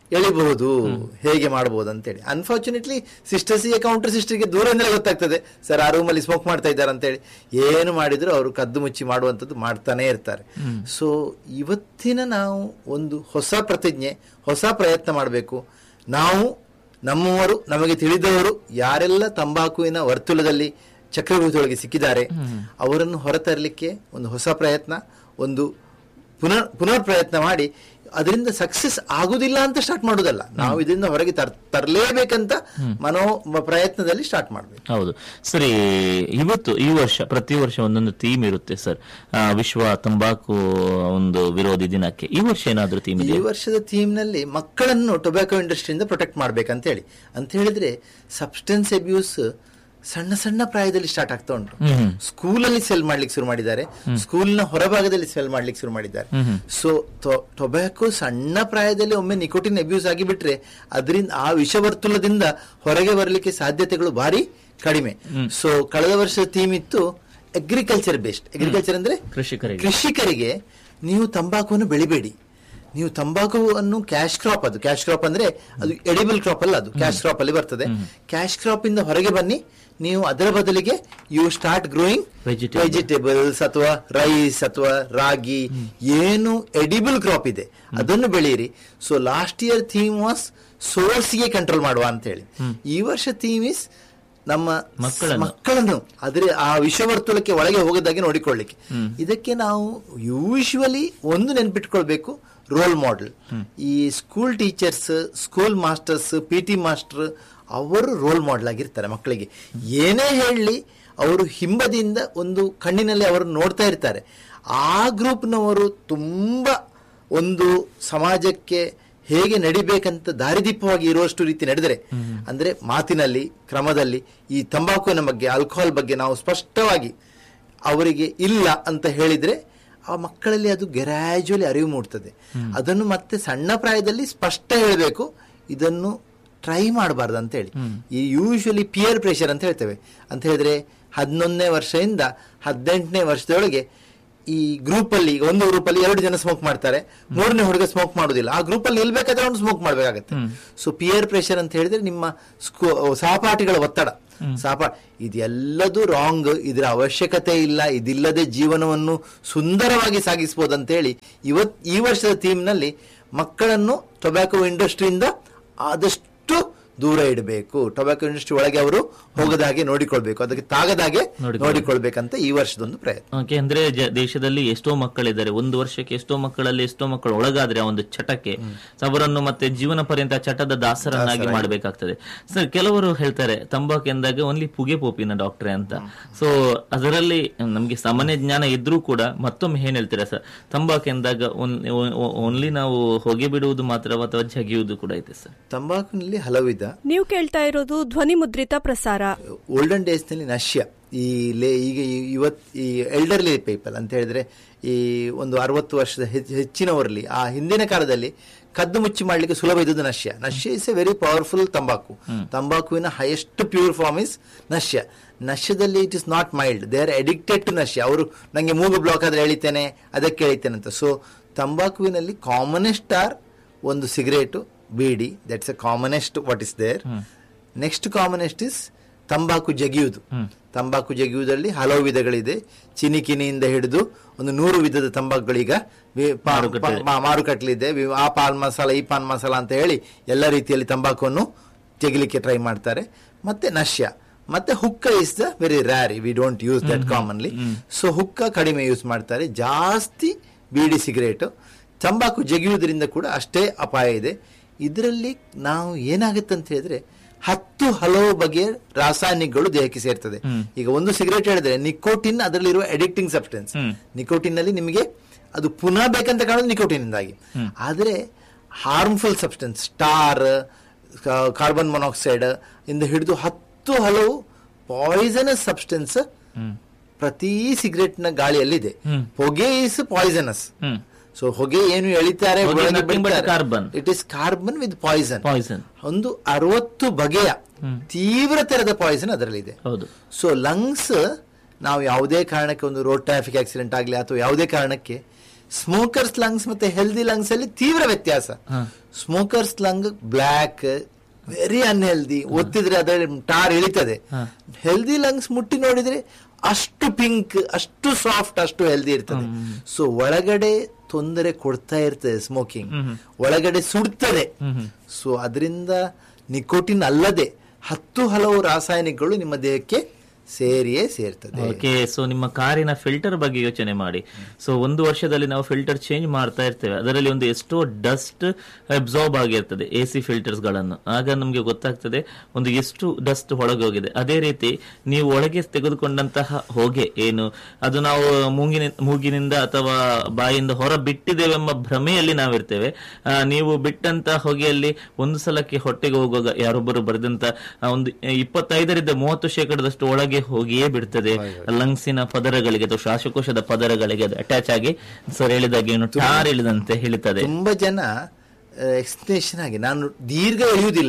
Speaker 2: ಎಳಿಬಹುದು ಹೇಗೆ ಮಾಡಬಹುದು ಅಂತೇಳಿ ಅನ್ಫಾರ್ಚುನೇಟ್ಲಿ ಸಿಸ್ಟರ್ಸಿಗೆ ಕೌಂಟರ್ ಸಿಸ್ಟರ್ಗೆ ದೂರದಿಂದಲೇ ಗೊತ್ತಾಗ್ತದೆ ಸರ್ ಆ ರೂಮಲ್ಲಿ ಸ್ಮೋಕ್ ಮಾಡ್ತಾ ಇದ್ದಾರೆ ಅಂತೇಳಿ ಏನು ಮಾಡಿದ್ರು ಅವರು ಕದ್ದು ಮುಚ್ಚಿ ಮಾಡುವಂಥದ್ದು ಮಾಡ್ತಾನೆ ಇರ್ತಾರೆ ಸೊ ಇವತ್ತಿನ ನಾವು ಒಂದು ಹೊಸ ಪ್ರತಿಜ್ಞೆ ಹೊಸ ಪ್ರಯತ್ನ ಮಾಡಬೇಕು ನಾವು ನಮ್ಮವರು ನಮಗೆ ತಿಳಿದವರು ಯಾರೆಲ್ಲ ತಂಬಾಕುವಿನ ವರ್ತುಲದಲ್ಲಿ ಚಕ್ರವ್ಯೂಹದೊಳಗೆ ಸಿಕ್ಕಿದ್ದಾರೆ ಅವರನ್ನು ಹೊರತರಲಿಕ್ಕೆ ಒಂದು ಹೊಸ ಪ್ರಯತ್ನ ಒಂದು ಪುನರ್ ಪುನರ್ ಪ್ರಯತ್ನ ಮಾಡಿ ಅದರಿಂದ ಸಕ್ಸಸ್ ಆಗುದಿಲ್ಲ ಅಂತ ಸ್ಟಾರ್ಟ್ ಮಾಡೋದಲ್ಲ ನಾವು ಇದರಿಂದ ಹೊರಗೆ ತರ್ ತರಲೇಬೇಕಂತ ಮನೋ ಪ್ರಯತ್ನದಲ್ಲಿ ಸ್ಟಾರ್ಟ್ ಮಾಡಬೇಕು
Speaker 1: ಹೌದು ಸರಿ ಇವತ್ತು ಈ ವರ್ಷ ಪ್ರತಿ ವರ್ಷ ಒಂದೊಂದು ಥೀಮ್ ಇರುತ್ತೆ ಸರ್ ಆ, ವಿಶ್ವ ತಂಬಾಕು ಒಂದು ವಿರೋಧಿ ದಿನಕ್ಕೆ ಈ ವರ್ಷ ಏನಾದ್ರೂ ಥೀಮ್
Speaker 2: ಈ
Speaker 1: ಇದೆ
Speaker 2: ವರ್ಷದ ಥೀಮ್ ನಲ್ಲಿ ಮಕ್ಕಳನ್ನು ಟೊಬ್ಯಾಕೋ ಇಂಡಸ್ಟ್ರಿಯಿಂದ ಪ್ರೊಟೆಕ್ಟ್ ಮಾಡ್ಬೇಕಂತ ಹೇಳಿ ಅಂತ ಹೇಳಿದ್ರೆ ಸಬ್ಸ್ಟೆನ್ಸ್ ಅಬ್ಯೂಸ್ ಸಣ್ಣ ಸಣ್ಣ ಪ್ರಾಯದಲ್ಲಿ ಸ್ಟಾರ್ಟ್ ಆಗ್ತಾ ಉಂಟು
Speaker 1: ಹ್ಮ್
Speaker 2: ಸ್ಕೂಲಲ್ಲಿ ಸೆಲ್ ಮಾಡ್ಲಿಕ್ಕೆ ಶುರು ಮಾಡಿದ್ದಾರೆ ಸ್ಕೂಲ್ನ ಹೊರಭಾಗದಲ್ಲಿ ಸೆಲ್ ಮಾಡ್ಲಿಕ್ಕೆ ಶುರು ಮಾಡಿದ್ದಾರೆ ಸೊ ಟೊಬ್ಯಾಕೋ ಸಣ್ಣ ಪ್ರಾಯದಲ್ಲಿ ಒಮ್ಮೆ ನಿಕೋಟಿನ್ ಅಬ್ಯೂಸ್ ಆಗಿಬಿಟ್ರೆ ಅದರಿಂದ ಆ ವಿಷವರ್ತುಲದಿಂದ ಹೊರಗೆ ಬರಲಿಕ್ಕೆ ಸಾಧ್ಯತೆಗಳು ಭಾರಿ ಕಡಿಮೆ ಸೊ ಕಳೆದ ವರ್ಷದ ಥೀಮ್ ಇತ್ತು ಅಗ್ರಿಕಲ್ಚರ್ ಬೇಸ್ಡ್ ಅಗ್ರಿಕಲ್ಚರ್ ಅಂದ್ರೆ
Speaker 1: ಕೃಷಿಕರಿಗೆ
Speaker 2: ಕೃಷಿಕರಿಗೆ ನೀವು ತಂಬಾಕುವನ್ನು ಬೆಳಿಬೇಡಿ ನೀವು ತಂಬಾಕುವನ್ನು ಕ್ಯಾಶ್ ಕ್ರಾಪ್ ಅದು ಕ್ಯಾಶ್ ಕ್ರಾಪ್ ಅಂದ್ರೆ ಅದು ಎಡಿಬಲ್ ಕ್ರಾಪ್ ಅಲ್ಲ ಅದು ಕ್ಯಾಶ್ ಕ್ರಾಪ್ ಅಲ್ಲಿ ಬರ್ತದೆ ಕ್ಯಾಶ್ ಕ್ರಾಪ್ ಇಂದ ಹೊರಗೆ ಬನ್ನಿ ನೀವು ಅದರ ಬದಲಿಗೆ you start growing
Speaker 1: Vegetable.
Speaker 2: Vegetables ಅಥವಾ ರೈಸ್ ಅಥವಾ ರಾಗಿ ಏನು ಎಡಿಬಲ್ ಕ್ರಾಪ್ ಇದೆ ಅದನ್ನು ಬೆಳೆಯಿರಿ so last year theme was ಸೋರ್ಸ್ಗೆ ಕಂಟ್ರೋಲ್ ಮಾಡುವ ಅಂತ ಹೇಳಿ ಈ ವರ್ಷ ಥೀಮ್ ಇಸ್ ನಮ್ಮ
Speaker 1: ಮಕ್ಕಳನ್ನು.
Speaker 2: ಮಕ್ಕಳನ್ನು ಆದರೆ ಆ ವಿಷವರ್ತುಲಕ್ಕೆ ಒಳಗೆ ಹೋಗದಾಗೆ ನೋಡಿಕೊಳ್ಳಿಕ್ಕೆ ಇದಕ್ಕೆ ನಾವು ಯೂಶುವಲಿ ಒಂದು ನೆನ್ಪಿಟ್ಕೊಳ್ಬೇಕು ರೋಲ್ ಮಾಡೆಲ್ ಈ school teachers school masters P T master ಅವರು ರೋಲ್ ಮಾಡೆಲ್ ಆಗಿರ್ತಾರೆ ಮಕ್ಕಳಿಗೆ ಏನೇ ಹೇಳಲಿ ಅವರು ಹಿಂಬದಿಯಿಂದ ಒಂದು ಕಣ್ಣಿನಲ್ಲಿ ಅವರು ನೋಡ್ತಾ ಇರ್ತಾರೆ ಆ ಗ್ರೂಪ್ನವರು ತುಂಬ ಒಂದು ಸಮಾಜಕ್ಕೆ ಹೇಗೆ ನಡಿಬೇಕಂತ ದಾರಿದೀಪವಾಗಿ ಇರುವಷ್ಟು ರೀತಿ ನಡೆದರೆ ಅಂದ್ರೆ ಮಾತಿನಲ್ಲಿ ಕ್ರಮದಲ್ಲಿ ಈ ತಂಬಾಕುವಿನ ಬಗ್ಗೆ ಆಲ್ಕೋಹಾಲ್ ಬಗ್ಗೆ ನಾವು ಸ್ಪಷ್ಟವಾಗಿ ಅವರಿಗೆ ಇಲ್ಲ ಅಂತ ಹೇಳಿದ್ರೆ ಆ ಮಕ್ಕಳಲ್ಲಿ ಅದು ಗ್ರಾಜುವಲಿ ಅರಿವು ಮೂಡ್ತದೆ ಅದನ್ನು ಮತ್ತೆ ಸಣ್ಣ ಪ್ರಾಯದಲ್ಲಿ ಸ್ಪಷ್ಟ ಹೇಳಬೇಕು ಇದನ್ನು ಟ್ರೈ ಮಾಡಬಾರ್ದು ಅಂತ ಹೇಳಿ ಈ ಯೂಶುವಲಿ ಪಿಯರ್ ಪ್ರೆಷರ್ ಅಂತ ಹೇಳ್ತೇವೆ ಅಂತ ಹೇಳಿದ್ರೆ ಹನ್ನೊಂದನೇ ವರ್ಷದಿಂದ ಹದಿನೆಂಟನೇ ವರ್ಷದೊಳಗೆ ಈ ಗ್ರೂಪ್ ಅಲ್ಲಿ ಈಗ ಒಂದು ಗ್ರೂಪ್ ಅಲ್ಲಿ ಎರಡು ಜನ ಸ್ಮೋಕ್ ಮಾಡ್ತಾರೆ ಮೂರನೇ ಹುಡುಗ ಸ್ಮೋಕ್ ಮಾಡುದಿಲ್ಲ ಆ ಗ್ರೂಪ್ ಅಲ್ಲಿ ನಿಲ್ಬೇಕಾದ್ರೆ ಅವ್ನು ಸ್ಮೋಕ್ ಮಾಡ್ಬೇಕಾಗತ್ತೆ ಸೊ ಪಿಯರ್ ಪ್ರೆಷರ್ ಅಂತ ಹೇಳಿದ್ರೆ ನಿಮ್ಮ ಸ್ಕೂ ಸಹಪಾಠಿಗಳ ಒತ್ತಡ ಸಹಪಾ ಇದೆಲ್ಲದೂ ರಾಂಗ್ ಇದರ ಅವಶ್ಯಕತೆ ಇಲ್ಲ ಇದಿಲ್ಲದೆ ಜೀವನವನ್ನು ಸುಂದರವಾಗಿ ಸಾಗಿಸಬಹುದು ಅಂತ ಹೇಳಿ ಇವತ್ ಈ ವರ್ಷದ ಥೀಮ್ ನಲ್ಲಿ ಮಕ್ಕಳನ್ನು ಟೊಬ್ಯಾಕೋ ಇಂಡಸ್ಟ್ರಿಯಿಂದ ಆದಷ್ಟು ದೂರ ಇಡಬೇಕು ಟೊಬ್ಯಾಕೋ ಇಂಡಸ್ಟ್ರಿ ಒಳಗೆ ಅವರು ಹೋಗದಾಗೆ ನೋಡಿಕೊಳ್ಬೇಕು ಅದಕ್ಕೆ ತಾಗದಾಗೆ
Speaker 1: ನೋಡಿಕೊಳ್ಬೇಕು.
Speaker 2: ನೋಡಿಕೊಳ್ಬೇಕಂತ ಈ ವರ್ಷದೊಂದು ಪ್ರಯತ್ನ
Speaker 1: ಓಕೆ ಅಂದ್ರೆ ಜ- ದೇಶದಲ್ಲಿ ಎಷ್ಟೋ ಮಕ್ಕಳಿದ್ದಾರೆ ಒಂದು ವರ್ಷಕ್ಕೆ ಎಷ್ಟೋ ಮಕ್ಕಳಲ್ಲಿ ಎಷ್ಟೋ ಮಕ್ಕಳು ಒಳಗಾದ್ರೆ ಆ ಒಂದು ಚಟಕ್ಕೆ ಅವರನ್ನು ಮತ್ತೆ ಜೀವನ ಪರ್ಯಂತ ಚಟದ ದಾಸರನ್ನಾಗಿ ಮಾಡಬೇಕಾಗ್ತದೆ ಸರ್ ಕೆಲವರು ಹೇಳ್ತಾರೆ ತಂಬಾಕು ಎಂದಾಗ ಓನ್ಲಿ ಪುಗೆ ಪೋಪಿನ ಡಾಕ್ಟ್ರೆ ಅಂತ ಸೊ ಅದರಲ್ಲಿ ನಮ್ಗೆ ಸಾಮಾನ್ಯ ಜ್ಞಾನ ಇದ್ರೂ ಕೂಡ ಮತ್ತೊಮ್ಮೆ ಏನ್ ಹೇಳ್ತೀರಾ ಸರ್ ತಂಬಾಕು ಎಂದಾಗ ಓನ್ಲಿ ನಾವು ಹೊಗೆ ಬಿಡುವುದು ಮಾತ್ರ ಅಥವಾ ಜಗಿಯುವುದು ಕೂಡ ಐತೆ ಸರ್
Speaker 2: ತಂಬಾಕಿನಲ್ಲಿ ಹಲವಿದ
Speaker 3: ನೀವು ಕೇಳ್ತಾ ಇರೋದು ಧ್ವನಿ ಮುದ್ರಿತ ಪ್ರಸಾರ
Speaker 2: ಓಲ್ಡನ್ ಡೇಸ್ನಲ್ಲಿ ನಶ್ಯ ಈ ಲೇ ಈಗ ಈ- ಇವತ್ ಈ ಎಲ್ಡರ್ಲಿ ಪೀಪಲ್ ಅಂತ ಹೇಳಿದ್ರೆ ಈ ಒಂದು ಅರವತ್ತು ವರ್ಷದ ಹೆಚ್- ಹೆಚ್ಚಿನವರಲ್ಲಿ ಆ ಹಿಂದಿನ ಕಾಲದಲ್ಲಿ ಕದ್ದು ಮುಚ್ಚಿ ಮಾಡ್ಲಿಕ್ಕೆ ಸುಲಭ ಇದ್ದದ್ದು ನಶ್ಯ ನಶ್ಯ ಇಸ್ ಎ ವೆರಿ ಪವರ್ಫುಲ್ ತಂಬಾಕು ತಂಬಾಕುವಿನ ಹೈಯೆಸ್ಟ್ ಪ್ಯೂರ್ ಫಾರ್ಮ್ ಇಸ್ ನಶ್ಯ ನಶ್ಯದಲ್ಲಿ it is not mild they are addicted to ನಶ್ಯ ಅವರು ನಂಗೆ ಮೂಗು ಬ್ಲಾಕ್ ಆದ್ರೆ ಎಳಿತೇನೆ ಅದಕ್ಕೆ ಎಳಿತೇನೆ ಅಂತ ಸೊ ತಂಬಾಕುವಿನಲ್ಲಿ ಕಾಮನೆಸ್ಟ್ ಆರ್ ಒಂದು cigarette beedi that's a commonest what is there next commonest is ತಂಬಾಕು ಜಗಿಯುವುದು ತಂಬಾಕು ಜಗಿಯುವುದರಲ್ಲಿ ಹಲವು ವಿಧಗಳಿದೆ ಚಿನಿಕಿನಿಯಿಂದ ಹಿಡಿದು ಒಂದು ನೂರು ವಿಧದ ತಂಬಾಕುಗಳೀಗ ವಿ- ಪಾ-
Speaker 1: ಮಾರುಕಟ್ಟೆ.
Speaker 2: ಪಾ- ಮಾರುಕಟ್ಟಲಿದೆ ವಿ- ಆ ಪಾನ್ ಮಸಾಲ ಈ ಪಾನ್ ಮಸಾಲ ಅಂತ ಹೇಳಿ ಎಲ್ಲ ರೀತಿಯಲ್ಲಿ ತಂಬಾಕುವನ್ನು ತೆಗಿಲಿಕ್ಕೆ ಟ್ರೈ ಮಾಡ್ತಾರೆ ಮತ್ತೆ ನಶ್ಯ ಮತ್ತೆ hookah is the very rare we don't use that commonly so hookah ಕಡಿಮೆ ಯೂಸ್ ಮಾಡ್ತಾರೆ ಜಾಸ್ತಿ ಬೀಡಿ ಸಿಗರೇಟು ತಂಬಾಕು ಜಗಿಯುವುದರಿಂದ ಕೂಡ ಅಷ್ಟೇ ಅಪಾಯ ಇದೆ ಇದರಲ್ಲಿ ನಾವು ಏನಾಗುತ್ತೆ ಅಂತ ಹೇಳಿದ್ರೆ ಹತ್ತು ಹಲವು ಬಗೆಯ ರಾಸಾಯನಿಕಗಳು ದೇಹಕ್ಕೆ ಸೇರ್ತದೆ ಈಗ ಒಂದು ಸಿಗರೇಟ್ ಹೇಳಿದ್ರೆ ನಿಕೋಟಿನ್ ಅದರಲ್ಲಿರುವ ಅಡಿಕ್ಟಿಂಗ್ ಸಬ್ಸ್ಟೆನ್ಸ್ ನಿಕೋಟಿನ್ ನಲ್ಲಿ ನಿಮಗೆ ಅದು ಪುನಃ ಬೇಕಂತ ಕಾಣೋದು ನಿಕೋಟಿನ್ ಇಂದಾಗಿ ಆದರೆ harmful substance tar carbon monoxide ಇಂದ ಹಿಡಿದು ಹತ್ತು ಹಲವು ಪಾಯ್ಸನಸ್ ಸಬ್ಸ್ಟೆನ್ಸ್ ಪ್ರತಿ ಸಿಗರೇಟ್ ನ ಗಾಳಿಯಲ್ಲಿದೆ ಹೊಗೆ ಇಸ್ ಪಾಯ್ಸನಸ್
Speaker 1: ಹ್ಮ್
Speaker 2: ಸೊ ಹೊಗೆ ಏನು ಎಳಿತಾರೆ
Speaker 1: ಹೊಗೆ nothing but carbon.
Speaker 2: It is carbon with poison
Speaker 1: poison
Speaker 2: ಒಂದು ಅರವತ್ತು ಬಗೆಯ ತೀವ್ರತರದ ಪಾಯ್ಸನ್ ಅದರಲ್ಲಿದೆ
Speaker 1: ಹೌದು
Speaker 2: ಸೊ ಲಂಗ್ಸ್ ನಾವು ಯಾವುದೇ ಕಾರಣಕ್ಕೆ ಒಂದು ರೋಡ್ ಟ್ರಾಫಿಕ್ ಆಕ್ಸಿಡೆಂಟ್ ಆಗಲಿ ಅಥವಾ ಯಾವುದೇ ಕಾರಣಕ್ಕೆ ಸ್ಮೋಕರ್ಸ್ ಲಂಗ್ಸ್ ಮತ್ತೆ ಹೆಲ್ದಿ ಲಂಗ್ಸ್ ಅಲ್ಲಿ ತೀವ್ರ ವ್ಯತ್ಯಾಸ smokers lung black very unhealthy ಒತ್ತಿದ್ರೆ ಅದರಲ್ಲಿ ಟಾರ್ ಇಳಿತದೆ ಹೆಲ್ದಿ ಲಂಗ್ಸ್ ಮುಟ್ಟಿ ನೋಡಿದ್ರೆ ಅಷ್ಟು ಪಿಂಕ್ ಅಷ್ಟು ಸಾಫ್ಟ್ ಅಷ್ಟು ಹೆಲ್ದಿ ಇರ್ತದೆ ಸೊ ಒಳಗಡೆ ತೊಂದರೆ ಕೊಡ್ತಾ ಇರ್ತದೆ ಸ್ಮೋಕಿಂಗ್ ಒಳಗಡೆ ಸುಡ್ತದೆ ಸೊ ಅದರಿಂದ ನಿಕೋಟಿನ್ ಅಲ್ಲದೆ ಹತ್ತು ಹಲವು ರಾಸಾಯನಿಕಗಳು ನಿಮ್ಮ ದೇಹಕ್ಕೆ ಸೇರಿಯೇ ಸೇರ್ತದೆ
Speaker 1: ಓಕೆ ಸೊ ನಿಮ್ಮ ಕಾರಿನ ಫಿಲ್ಟರ್ ಬಗ್ಗೆ ಯೋಚನೆ ಮಾಡಿ ಸೊ ಒಂದು ವರ್ಷದಲ್ಲಿ ನಾವು ಫಿಲ್ಟರ್ ಚೇಂಜ್ ಮಾಡ್ತಾ ಇರ್ತೇವೆ ಅದರಲ್ಲಿ ಒಂದು ಎಷ್ಟೋ ಡಸ್ಟ್ ಅಬ್ಸಾರ್ಬ್ ಆಗಿರ್ತದೆ ಎ ಸಿ ಫಿಲ್ಟರ್ಸ್ ಗಳನ್ನು ಆಗ ನಮಗೆ ಗೊತ್ತಾಗ್ತದೆ ಒಂದು ಎಷ್ಟು ಡಸ್ಟ್ ಒಳಗೆ ಹೋಗಿದೆ ಅದೇ ರೀತಿ ನೀವು ಒಳಗೆ ತೆಗೆದುಕೊಂಡಂತಹ ಹೊಗೆ ಏನು ಅದು ನಾವು ಮೂಗಿನ ಮೂಗಿನಿಂದ ಅಥವಾ ಬಾಯಿಂದ ಹೊರ ಬಿಟ್ಟಿದ್ದೇವೆಂಬ ಭ್ರಮೆಯಲ್ಲಿ ನಾವಿರ್ತೇವೆ ಆ, ನೀವು ಬಿಟ್ಟಂತ ಹೊಗೆಯಲ್ಲಿ ಒಂದು ಸಲಕ್ಕೆ ಹೊಟ್ಟೆಗೆ ಹೋಗುವಾಗ ಯಾರೊಬ್ಬರು ಬರೆದಂತ ಆ, ಒಂದು ಇಪ್ಪತ್ತೈದರಿಂದ ಮೂವತ್ತು ಶೇಕಡದಷ್ಟು ಒಳಗೆ ಹೋಗಿಯೇ ಬಿಡ್ತದೆ ಲಂಗ್ಸಿನ ಪದರಗಳಿಗೆ ಅಥವಾ ಶ್ವಾಸಕೋಶದ ಪದರಗಳಿಗೆ ಅದು ಅಟ್ಯಾಚ್ ಆಗಿ ಸರ್ ಹೇಳಿದಾಗೆ ಏನು ಟಾರ್ ಇಳಿದಂತೆ ಹೇಳ್ತದೆ
Speaker 2: ತುಂಬಾ ಜನ ಎಕ್ಸ್ಪ್ಲೇಷನ್ ಆಗಿ ನಾನು ದೀರ್ಘ ಎಳೆಯುವುದಿಲ್ಲ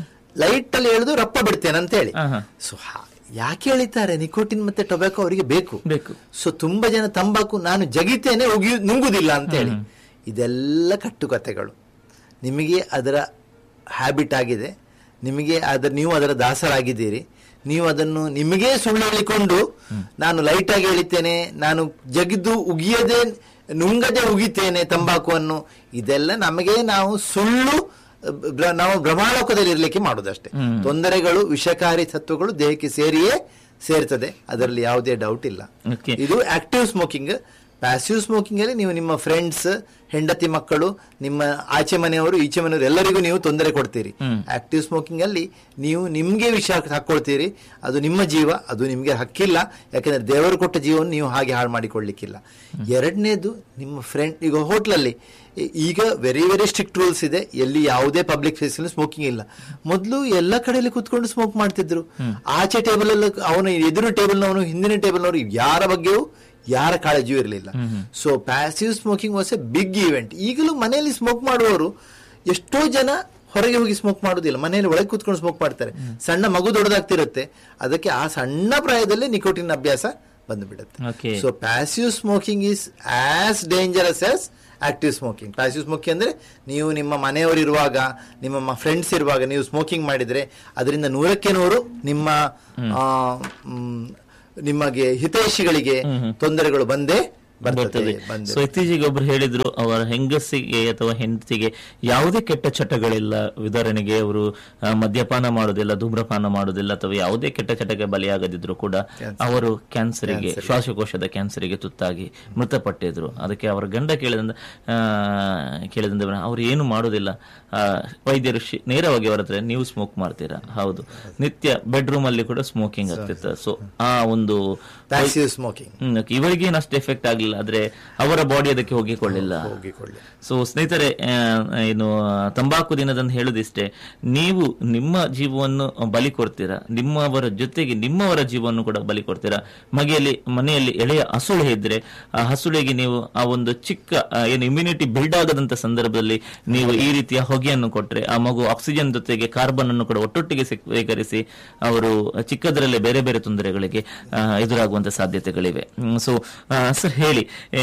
Speaker 2: ಲೈಟ್ ಅಲ್ಲಿ ಎಳೆದು ರಪ್ಪ ಬಿಡ್ತೇನೆ ಅಂತ ಹೇಳಿ
Speaker 1: ಆಹಾ.
Speaker 2: ಸೊ ಯಾಕೆ ಎಳಿತಾರೆ ನಿಕೋಟಿನ್ ಮತ್ತೆ ಟೊಬ್ಯಾಕೊ ಅವರಿಗೆ ಬೇಕು
Speaker 1: ಬೇಕು
Speaker 2: ಸೊ ತುಂಬಾ ಜನ ತಂಬಾಕು ನಾನು ಜಗಿತೇನೆ ಉಗಿಯು ನುಂಗುದಿಲ್ಲ ಅಂತ ಹೇಳಿ ಇದೆಲ್ಲ ಕಟ್ಟುಕತೆಗಳು ನಿಮಗೆ ಅದರ ಹ್ಯಾಬಿಟ್ ಆಗಿದೆ ನಿಮಗೆ ಅದರ ನೀವು ಅದರ ದಾಸರಾಗಿದ್ದೀರಿ ನೀವು ಅದನ್ನು ನಿಮಗೇ ಸುಳ್ಳು ಹೇಳಿಕೊಂಡು ನಾನು ಲೈಟ್ ಆಗಿ ಎಳಿತೇನೆ ನಾನು ಜಗಿದು ಉಗಿಯದೆ ನುಂಗದೆ ಉಗಿತೇನೆ ತಂಬಾಕುವನ್ನು ಇದೆಲ್ಲ ನಮಗೆ ನಾವು ಸುಳ್ಳು ಬ್ರ- ನಾವು ಭ್ರಮಾಲೋಕದಲ್ಲಿ ಇರಲಿಕ್ಕೆ ಮಾಡೋದಷ್ಟೇ ತೊಂದರೆಗಳು ವಿಷಕಾರಿ ತತ್ವಗಳು ದೇಹಕ್ಕೆ ಸೇರಿಯೇ ಸೇರ್ತದೆ ಅದರಲ್ಲಿ ಯಾವುದೇ ಡೌಟ್ ಇಲ್ಲ
Speaker 1: Okay.
Speaker 2: ಇದು ಆಕ್ಟಿವ್ ಸ್ಮೋಕಿಂಗ್ ಪ್ಯಾಸಿವ್ ಸ್ಮೋಕಿಂಗ್ ಅಲ್ಲಿ ನೀವು ನಿಮ್ಮ ಫ್ರೆಂಡ್ಸ್ ಹೆಂಡತಿ ಮಕ್ಕಳು ನಿಮ್ಮ ಆಚೆ ಮನೆಯವರು ಈಚೆ ಮನೆಯವರು ಎಲ್ಲರಿಗೂ ನೀವು ತೊಂದರೆ ಕೊಡ್ತೀರಿ ಆಕ್ಟಿವ್ ಸ್ಮೋಕಿಂಗ್ ಅಲ್ಲಿ ನೀವು ನಿಮ್ಗೆ ವಿಷ ಹಾಕೊಳ್ತೀರಿ ಅದು ನಿಮ್ಮ ಜೀವ ಅದು ನಿಮ್ಗೆ ಹಕ್ಕಿಲ್ಲ ಯಾಕಂದ್ರೆ ದೇವರು ಕೊಟ್ಟ ಜೀವವನ್ನು ನೀವು ಹಾಗೆ ಹಾಳು ಮಾಡಿಕೊಳ್ಳಿಕ್ಕಿಲ್ಲ ಎರಡನೇದು ನಿಮ್ಮ ಫ್ರೆಂಡ್ ಈಗ ಹೋಟ್ಲಲ್ಲಿ ಈ- ಈಗ ವೆರಿ ವೆರಿ ಸ್ಟ್ರಿಕ್ಟ್ ರೂಲ್ಸ್ ಇದೆ ಎಲ್ಲಿ ಯಾವುದೇ ಪಬ್ಲಿಕ್ ಪ್ಲೇಸ್ ಸ್ಮೋಕಿಂಗ್ ಇಲ್ಲ ಮೊದಲು ಎಲ್ಲ ಕಡೆಯಲ್ಲಿ ಕುತ್ಕೊಂಡು ಸ್ಮೋಕ್ ಮಾಡ್ತಿದ್ರು ಆಚೆ ಟೇಬಲ್ ಅಲ್ಲಿ ಅವನು ಎದುರು ಟೇಬಲ್ನವನು ಹಿಂದಿನ ಟೇಬಲ್ನವರು ಯಾರ ಬಗ್ಗೆಯೂ ಯಾರ ಕಾಳಜಿಯೂ ಇರಲಿಲ್ಲ so passive smoking was a big event ಈಗಲೂ ಮನೆಯಲ್ಲಿ ಸ್ಮೋಕ್ ಮಾಡುವವರು ಎಷ್ಟೋ ಜನ ಹೊರಗೆ ಹೋಗಿ ಸ್ಮೋಕ್ ಮಾಡುದಿಲ್ಲ ಮನೆಯಲ್ಲಿ ಒಳಗೆ ಕೂತ್ಕೊಂಡು ಸ್ಮೋಕ್ ಮಾಡ್ತಾರೆ ಸಣ್ಣ ಮಗು ದೊಡ್ಡದಾಗ್ತಿರುತ್ತೆ ಅದಕ್ಕೆ ಆ ಸಣ್ಣ ಪ್ರಾಯದಲ್ಲೇ ನಿಕೋಟಿನ್ ಅಭ್ಯಾಸ ಬಂದು ಬಿಡುತ್ತೆ
Speaker 1: Okay.
Speaker 2: So passive smoking is as dangerous as active smoking passive smoking ಅಂದ್ರೆ ನೀವು ನಿಮ್ಮ ಮನೆಯವರು ಇರುವಾಗ ನಿಮ್ಮ ಫ್ರೆಂಡ್ಸ್ ಇರುವಾಗ ನೀವು ಸ್ಮೋಕಿಂಗ್ ಮಾಡಿದ್ರೆ ಅದರಿಂದ ನೂರಕ್ಕೆ ನೂರು ನಿಮ್ಮ ಆ, ಮ್, ನಿಮಗೆ ಹಿತೈಷಿಗಳಿಗೆ ತೊಂದರೆಗಳು ಬಂದೇ ಬರ್ತದೆ
Speaker 1: ಬರ್ತದೆ
Speaker 2: ಬಂದೆ
Speaker 1: ಸೊ ಇತ್ತೀಚೆಗೆ ಒಬ್ರು ಹೇಳಿದ್ರು ಅವರ ಹೆಂಗಸಿಗೆ ಅಥವಾ ಹೆಂಡತಿಗೆ ಯಾವುದೇ ಕೆಟ್ಟ ಚಟಗಳಿಲ್ಲ ಉದಾಹರಣೆಗೆ ಅವರು ಆ, ಮದ್ಯಪಾನ ಮಾಡೋದಿಲ್ಲ ಧೂಮ್ರಪಾನ ಮಾಡೋದಿಲ್ಲ ಅಥವಾ ಯಾವುದೇ ಕೆಟ್ಟ ಚಟಕ್ಕೆ ಬಲಿಯಾಗದಿದ್ರು ಕೂಡ ಅವರು ಕ್ಯಾನ್ಸರಿಗೆ ಶ್ವಾಸಕೋಶದ ಕ್ಯಾನ್ಸರಿಗೆ ತುತ್ತಾಗಿ ಮೃತಪಟ್ಟಿದ್ರು ಅದಕ್ಕೆ ಅವರ ಗಂಡ ಕೇಳಿದಂದ ಆ, ಕೇಳಿದಂದ ಅವ್ರು ಏನು ಮಾಡೋದಿಲ್ಲ ಆ, ವೈದ್ಯರು ಶಿ- ನೇರವಾಗಿ ಅವರ ಹತ್ರ ನೀವು ಸ್ಮೋಕ್ ಮಾಡ್ತೀರಾ ಹೌದು ನಿತ್ಯ ಬೆಡ್ರೂಮ್ ಅಲ್ಲಿ ಕೂಡ ಸ್ಮೋಕಿಂಗ್ ಆಗ್ತಿತ್ತು ಸೊ ಆ ಒಂದು
Speaker 2: ಪ್ಯಾಸಿವ್ ಸ್ಮೋಕಿಂಗ್
Speaker 1: ಹ್ಮ್, okay. ಇವರಿಗೇನು ಅಷ್ಟು ಎಫೆಕ್ಟ್ ಆಗಲಿಲ್ಲ ಆದ್ರೆ ಅವರ ಬಾಡಿ ಅದಕ್ಕೆ ಹೋಗಿಕೊಳ್ಳಿಲ್ಲ
Speaker 2: ಹೋಗಿಕೊಳ್ಳಿ
Speaker 1: ಸೊ ಸ್ನೇಹಿತರೆ ಆ, ಏನು ತಂಬಾಕು ದಿನದಂದು ಹೇಳುದಿಷ್ಟೇ ನೀವು ನಿಮ್ಮ ಜೀವವನ್ನು ಬಲಿ ಕೊಡ್ತೀರಾ ನಿಮ್ಮವರ ಜೊತೆಗೆ ನಿಮ್ಮವರ ಜೀವವನ್ನು ಕೂಡ ಬಲಿ ಕೊಡ್ತೀರಾ ಮಗೆಯಲ್ಲಿ ಮನೆಯಲ್ಲಿ ಎಳೆಯ ಹಸುಳು ಇದ್ರೆ ಆ ಹಸುಳಿಗೆ ನೀವು ಆ ಒಂದು ಚಿಕ್ಕ ಆ, ಏನು ಇಮ್ಯುನಿಟಿ ಬಿಲ್ಡ್ ಆಗದಂತ ಸಂದರ್ಭದಲ್ಲಿ ನೀವು ಈ ರೀತಿಯ ಹೊಗೆಯನ್ನು ಕೊಟ್ರೆ ಆ ಮಗು ಆಕ್ಸಿಜನ್ ಜೊತೆಗೆ ಕಾರ್ಬನ್ ಅನ್ನು ಕೂಡ ಒಟ್ಟೊಟ್ಟಿಗೆ ಸ್ವೀಕರಿಸಿ ಅವರು ಚಿಕ್ಕದರಲ್ಲೇ ಬೇರೆ ಬೇರೆ ತೊಂದರೆಗಳಿಗೆ ಆ, ಎದುರಾಗುವಂತ ಸಾಧ್ಯತೆಗಳಿವೆ ಸೊ ಸರ್ ಹೇಳಿ ಆ,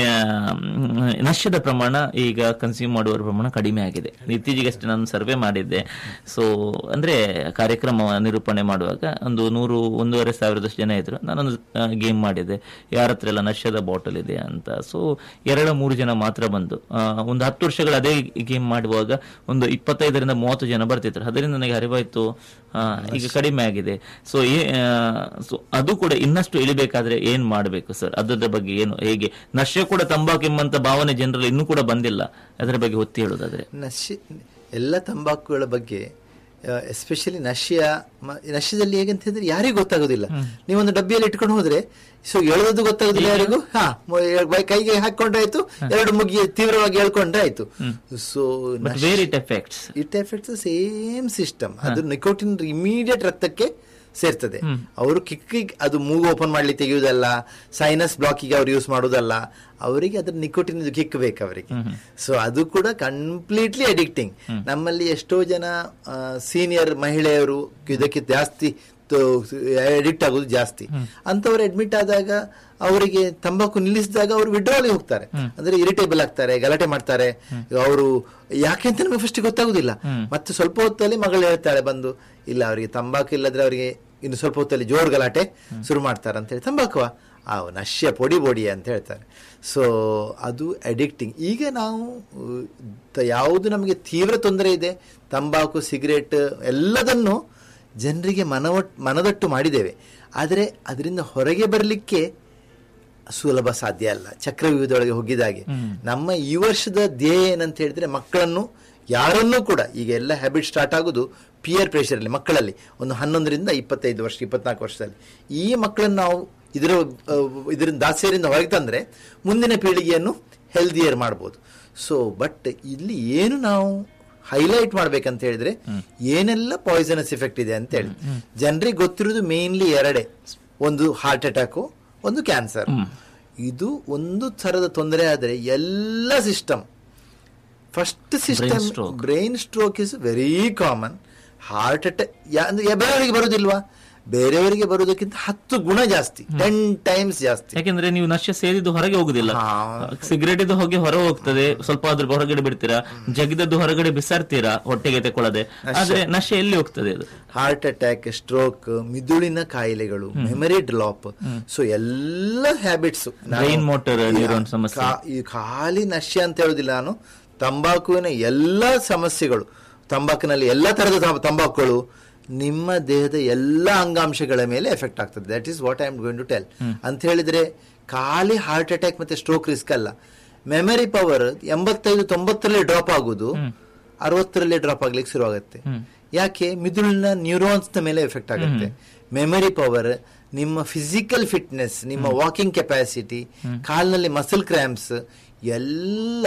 Speaker 1: ಮ್, ನಶ್ಯದ ಪ್ರಮಾಣ ಈಗ ಕನ್ಸ್ಯೂಮ್ ಮಾಡುವವರ ಪ್ರಮಾಣ ಕಡಿಮೆ ಆಗಿದೆ ಇತ್ತೀಚೆಗಷ್ಟೇ ನಾನು ಸರ್ವೆ ಮಾಡಿದ್ದೆ ಸೊ ಅಂದ್ರೆ ಕಾರ್ಯಕ್ರಮ ನಿರೂಪಣೆ ಮಾಡುವಾಗ ಒಂದು ನೂರು ಒಂದೂವರೆ ಸಾವಿರದಷ್ಟು ಜನ ಇದ್ರು ನಾನೊಂದು ಗೇಮ್ ಮಾಡಿದ್ದೆ ಯಾರ ಹತ್ರ ಎಲ್ಲ ನಶ್ಯದ ಬಾಟಲ್ ಇದೆ ಅಂತ ಸೊ ಎರಡು ಮೂರು ಜನ ಮಾತ್ರ ಬಂದು ಆ, ಒಂದು ಹತ್ತು ವರ್ಷಗಳ ಅದೇ ಗೇಮ್ ಮಾಡುವಾಗ ಒಂದು ಇಪ್ಪತ್ತೈದರಿಂದ ಮೂವತ್ತು ಜನ ಬರ್ತಿದ್ರು ಅದರಿಂದ ನನಗೆ ಅರಿವಾಯ್ತು ಆ, ಈಗ ಕಡಿಮೆ ಆಗಿದೆ ಸೊ ಸೊ ಅದು ಕೂಡ ಇನ್ನಷ್ಟು ಇಳಿಬೇಕಾದ್ರೆ ಏನ್ ಮಾಡಬೇಕು ಸರ್ ಅದರ ಬಗ್ಗೆ ಏನು ಹೇಗೆ ನಶ್ಯ ಕೂಡ ತಂಬಾಕು ಎಂಬಂತ ಭಾವನೆ ಜನರಲ್ಲಿ ಇನ್ನೂ ಕೂಡ ಬಂದಿಲ್ಲ ಅದರ ಬಗ್ಗೆ ಒತ್ತಿ ಹೇಳೋದಾದ್ರೆ
Speaker 2: ನಶ್ಯ ಎಲ್ಲ ತಂಬಾಕುಗಳ ಬಗ್ಗೆ ಎಸ್ಪೆಷಲಿ ನಶ್ಯ ಮ- ನಶ್ಯದಲ್ಲಿ ಹೇಗಂತ ಹೇಳಿದ್ರೆ ಯಾರಿಗೂ ಗೊತ್ತಾಗೋದಿಲ್ಲ ನೀವೊಂದು ಡಬ್ಬಿಯಲ್ಲಿ ಇಟ್ಕೊಂಡು ಹೋದ್ರೆ ಸೊ ಎಳೆದದ್ದು ಗೊತ್ತಾಗೋದಿಲ್ಲ ಯಾರಿಗೂ ಹಾ ಮೊ- ಎ- ಬೈ- ಕೈಗೆ ಹಾಕೊಂಡ್ರೆ ಎರಡು ಮುಗಿ ತೀವ್ರವಾಗಿ ಹೇಳ್ಕೊಂಡ್ರೆ ಆಯ್ತು so
Speaker 1: but where it effects
Speaker 2: it effects same system ಅದು ನಿಕೋಟಿನ್ ಇಮಿಡಿಯೇಟ್ ರಕ್ತಕ್ಕೆ ಸೇರ್ತದೆ ಅವರು ಕಿಕ್ ಅದು ಮೂಗು ಓಪನ್ ಮಾಡ್ಲಿ ತೆಗೆಯುವುದಲ್ಲ ಸೈನಸ್ ಬ್ಲಾಕಿಗೆ ಅವ್ರು ಯೂಸ್ ಮಾಡುವುದಲ್ಲ ಅವರಿಗೆ ಅದ್ರ ನಿಕೋಟಿನ್ ಕಿಕ್ ಬೇಕು ಅವರಿಗೆ ಸೊ ಅದು ಕೂಡ ಕಂಪ್ಲೀಟ್ಲಿ ಅಡಿಕ್ಟಿಂಗ್ ನಮ್ಮಲ್ಲಿ ಎಷ್ಟೋ ಜನ ಸೀನಿಯರ್ ಮಹಿಳೆಯರು ಇದಕ್ಕೆ ಜಾಸ್ತಿ ಅಡಿಕ್ಟ್ ಆಗೋದು ಜಾಸ್ತಿ ಅಂತವ್ರು ಅಡ್ಮಿಟ್ ಆದಾಗ ಅವರಿಗೆ ತಂಬಾಕು ನಿಲ್ಲಿಸಿದಾಗ ಅವರು ವಿಡ್ರಾಲಿ ಹೋಗ್ತಾರೆ ಅಂದ್ರೆ ಇರಿಟೇಬಲ್ ಆಗ್ತಾರೆ ಗಲಾಟೆ ಮಾಡ್ತಾರೆ ಅವರು ಯಾಕೆ ಅಂತ ನಮಗೆ ಫಸ್ಟ್ ಗೊತ್ತಾಗುದಿಲ್ಲ ಮತ್ತೆ ಸ್ವಲ್ಪ ಹೊತ್ತಲ್ಲಿ ಮಗಳು ಹೇಳ್ತಾಳೆ ಬಂದು ಇಲ್ಲ ಅವರಿಗೆ ತಂಬಾಕು ಇಲ್ಲದ್ರೆ ಅವರಿಗೆ ಇನ್ನು ಸ್ವಲ್ಪ ಹೊತ್ತಲ್ಲಿ ಜೋರ್ ಗಲಾಟೆ ಶುರು ಮಾಡ್ತಾರೆ ಅಂತ ಹೇಳಿ ತಂಬಾಕುವ ಆ ನಶ್ಯ ಪೊಡಿ ಬೊಡಿ ಅಂತ ಹೇಳ್ತಾರೆ ಸೊ ಅದು ಅಡಿಕ್ಟಿಂಗ್ ಈಗ ನಾವು ಅಹ್, ತ- ಯಾವುದು ನಮಗೆ ತೀವ್ರ ತೊಂದರೆ ಇದೆ ತಂಬಾಕು ಸಿಗರೇಟ್ ಎಲ್ಲದನ್ನು ಜನರಿಗೆ ಮನವಟ್ ಮನದಟ್ಟು ಮಾಡಿದ್ದೇವೆ ಆದರೆ ಅದರಿಂದ ಹೊರಗೆ ಬರಲಿಕ್ಕೆ ಸುಲಭ ಸಾಧ್ಯ ಅಲ್ಲ ಚಕ್ರವ್ಯೂಹದೊಳಗೆ ಹೋಗಿದಾಗೆ ನಮ್ಮ ಈ ವರ್ಷದ ಧ್ಯೇಯ ಏನಂತ ಹೇಳಿದ್ರೆ ಮಕ್ಕಳನ್ನು ಯಾರನ್ನೂ ಕೂಡ ಈಗ ಎಲ್ಲ ಹ್ಯಾಬಿಟ್ ಸ್ಟಾರ್ಟ್ ಆಗೋದು ಪಿಯರ್ ಪ್ರೆಷರಲ್ಲಿ ಮಕ್ಕಳಲ್ಲಿ ಒಂದು ಹನ್ನೊಂದರಿಂದ ಇಪ್ಪತ್ತೈದು ವರ್ಷ ಇಪ್ಪತ್ನಾಲ್ಕು ವರ್ಷದಲ್ಲಿ ಈ ಮಕ್ಕಳನ್ನು ನಾವು ಇದರ ಅಹ್, ಇದರಿಂದ ದಾಸ್ಯರಿಂದ ಹೊರಗೆ ತಂದ್ರೆ ಮುಂದಿನ ಪೀಳಿಗೆಯನ್ನು ಹೆಲ್ದಿಯರ್ ಮಾಡ್ಬೋದು ಸೊ ಬಟ್ ಇಲ್ಲಿ ಏನು ನಾವು ಹೈಲೈಟ್ ಮಾಡ್ಬೇಕಂತ ಹೇಳಿದ್ರೆ ಏನೆಲ್ಲ ಪಾಯ್ಸನಸ್ ಇಫೆಕ್ಟ್ ಇದೆ ಅಂತ ಹೇಳಿ ಜನರಿಗೆ ಗೊತ್ತಿರೋದು ಮೇನ್ಲಿ ಎರಡೇ ಒಂದು ಹಾರ್ಟ್ ಅಟ್ಯಾಕು ಒಂದು ಕ್ಯಾನ್ಸರ್ ಇದು ಒಂದು ಥರದ ತೊಂದರೆ ಆದರೆ ಎಲ್ಲ system first system
Speaker 1: stroke.
Speaker 2: Brain stroke is very common heart attack ಬೇರೆಯವರಿಗೆ ಬರುದಿಲ್ವಾ ಬೇರೆಯವರಿಗೆ ಬರುವುದಕ್ಕಿಂತ ಹತ್ತು ಗುಣ ಜಾಸ್ತಿ ಟೆನ್ ಟೈಮ್ಸ್ ಜಾಸ್ತಿ
Speaker 1: ಯಾಕೆಂದ್ರೆ ನೀವು ನಶ್ಯ ಸೇರಿದ್ದು ಹೊರಗೆ ಹೋಗುದಿಲ್ಲ
Speaker 2: ಹಾ.
Speaker 1: ಸಿಗರೇಟ್ ಇದು ಹೊಗೆ ಹೊರ ಹೋಗ್ತದೆ ಸ್ವಲ್ಪ ಆದ್ರೂ ಹೊರಗಡೆ ಬಿಡ್ತೀರಾ ಜಗಿದದ್ದು ಹೊರಗಡೆ ಬಿಸಾಡ್ತೀರಾ ಹೊಟ್ಟೆಗೆ ತೆಕೊಳ್ಳದೆ ಆದ್ರೆ ನಶೆ ಎಲ್ಲಿ ಹೋಗ್ತದೆ ಅದು
Speaker 2: ಹಾರ್ಟ್ ಅಟ್ಯಾಕ್ ಸ್ಟ್ರೋಕ್ ಮಿದುಳಿನ ಕಾಯಿಲೆಗಳು ಮೆಮರಿ ಡ್ರಾಪ್ ಸೊ ಎಲ್ಲ ಹ್ಯಾಬಿಟ್ಸ್
Speaker 1: Brain motor neuron ಸಮಸ್ಯೆ.
Speaker 2: ಈ ಖಾಲಿ ನಶ್ಯ ಅಂತ ಹೇಳುದಿಲ್ಲ ನಾನು ತಂಬಾಕುವಿನ ಎಲ್ಲ ಸಮಸ್ಯೆಗಳು ತಂಬಾಕಿನಲ್ಲಿ ಎಲ್ಲ ತರದ ತ- ತಂಬಾಕುಗಳು ನಿಮ್ಮ ದೇಹದ ಎಲ್ಲ ಅಂಗಾಂಶಗಳ ಮೇಲೆ ಎಫೆಕ್ಟ್ ಆಗ್ತದೆ that is what I am going to tell ಅಂತ ಹೇಳಿದ್ರೆ ಖಾಲಿ ಹಾರ್ಟ್ ಅಟ್ಯಾಕ್ ಮತ್ತೆ ಸ್ಟ್ರೋಕ್ ರಿಸ್ಕ್ ಅಲ್ಲ ಮೆಮರಿ ಪವರ್ ಎಂಬತ್ತೈದು ತೊಂಬತ್ತರಲ್ಲಿ ಡ್ರಾಪ್ ಆಗುದು ಅರವತ್ತರಲ್ಲಿ ಡ್ರಾಪ್ ಆಗ್ಲಿಕ್ಕೆ ಶುರು ಆಗುತ್ತೆ ಯಾಕೆ ಮಿದುಳಿನ ನ್ಯೂರಾನ್ಸ್ ನ ಮೇಲೆ ಎಫೆಕ್ಟ್ ಆಗುತ್ತೆ ಮೆಮರಿ ಪವರ್ ನಿಮ್ಮ ಫಿಸಿಕಲ್ ಫಿಟ್ನೆಸ್ ನಿಮ್ಮ ವಾಕಿಂಗ್ ಕೆಪಾಸಿಟಿ ಕಾಲ್ನಲ್ಲಿ ಮಸಲ್ ಕ್ರ್ಯಾಂಪ್ಸ್ ಎಲ್ಲ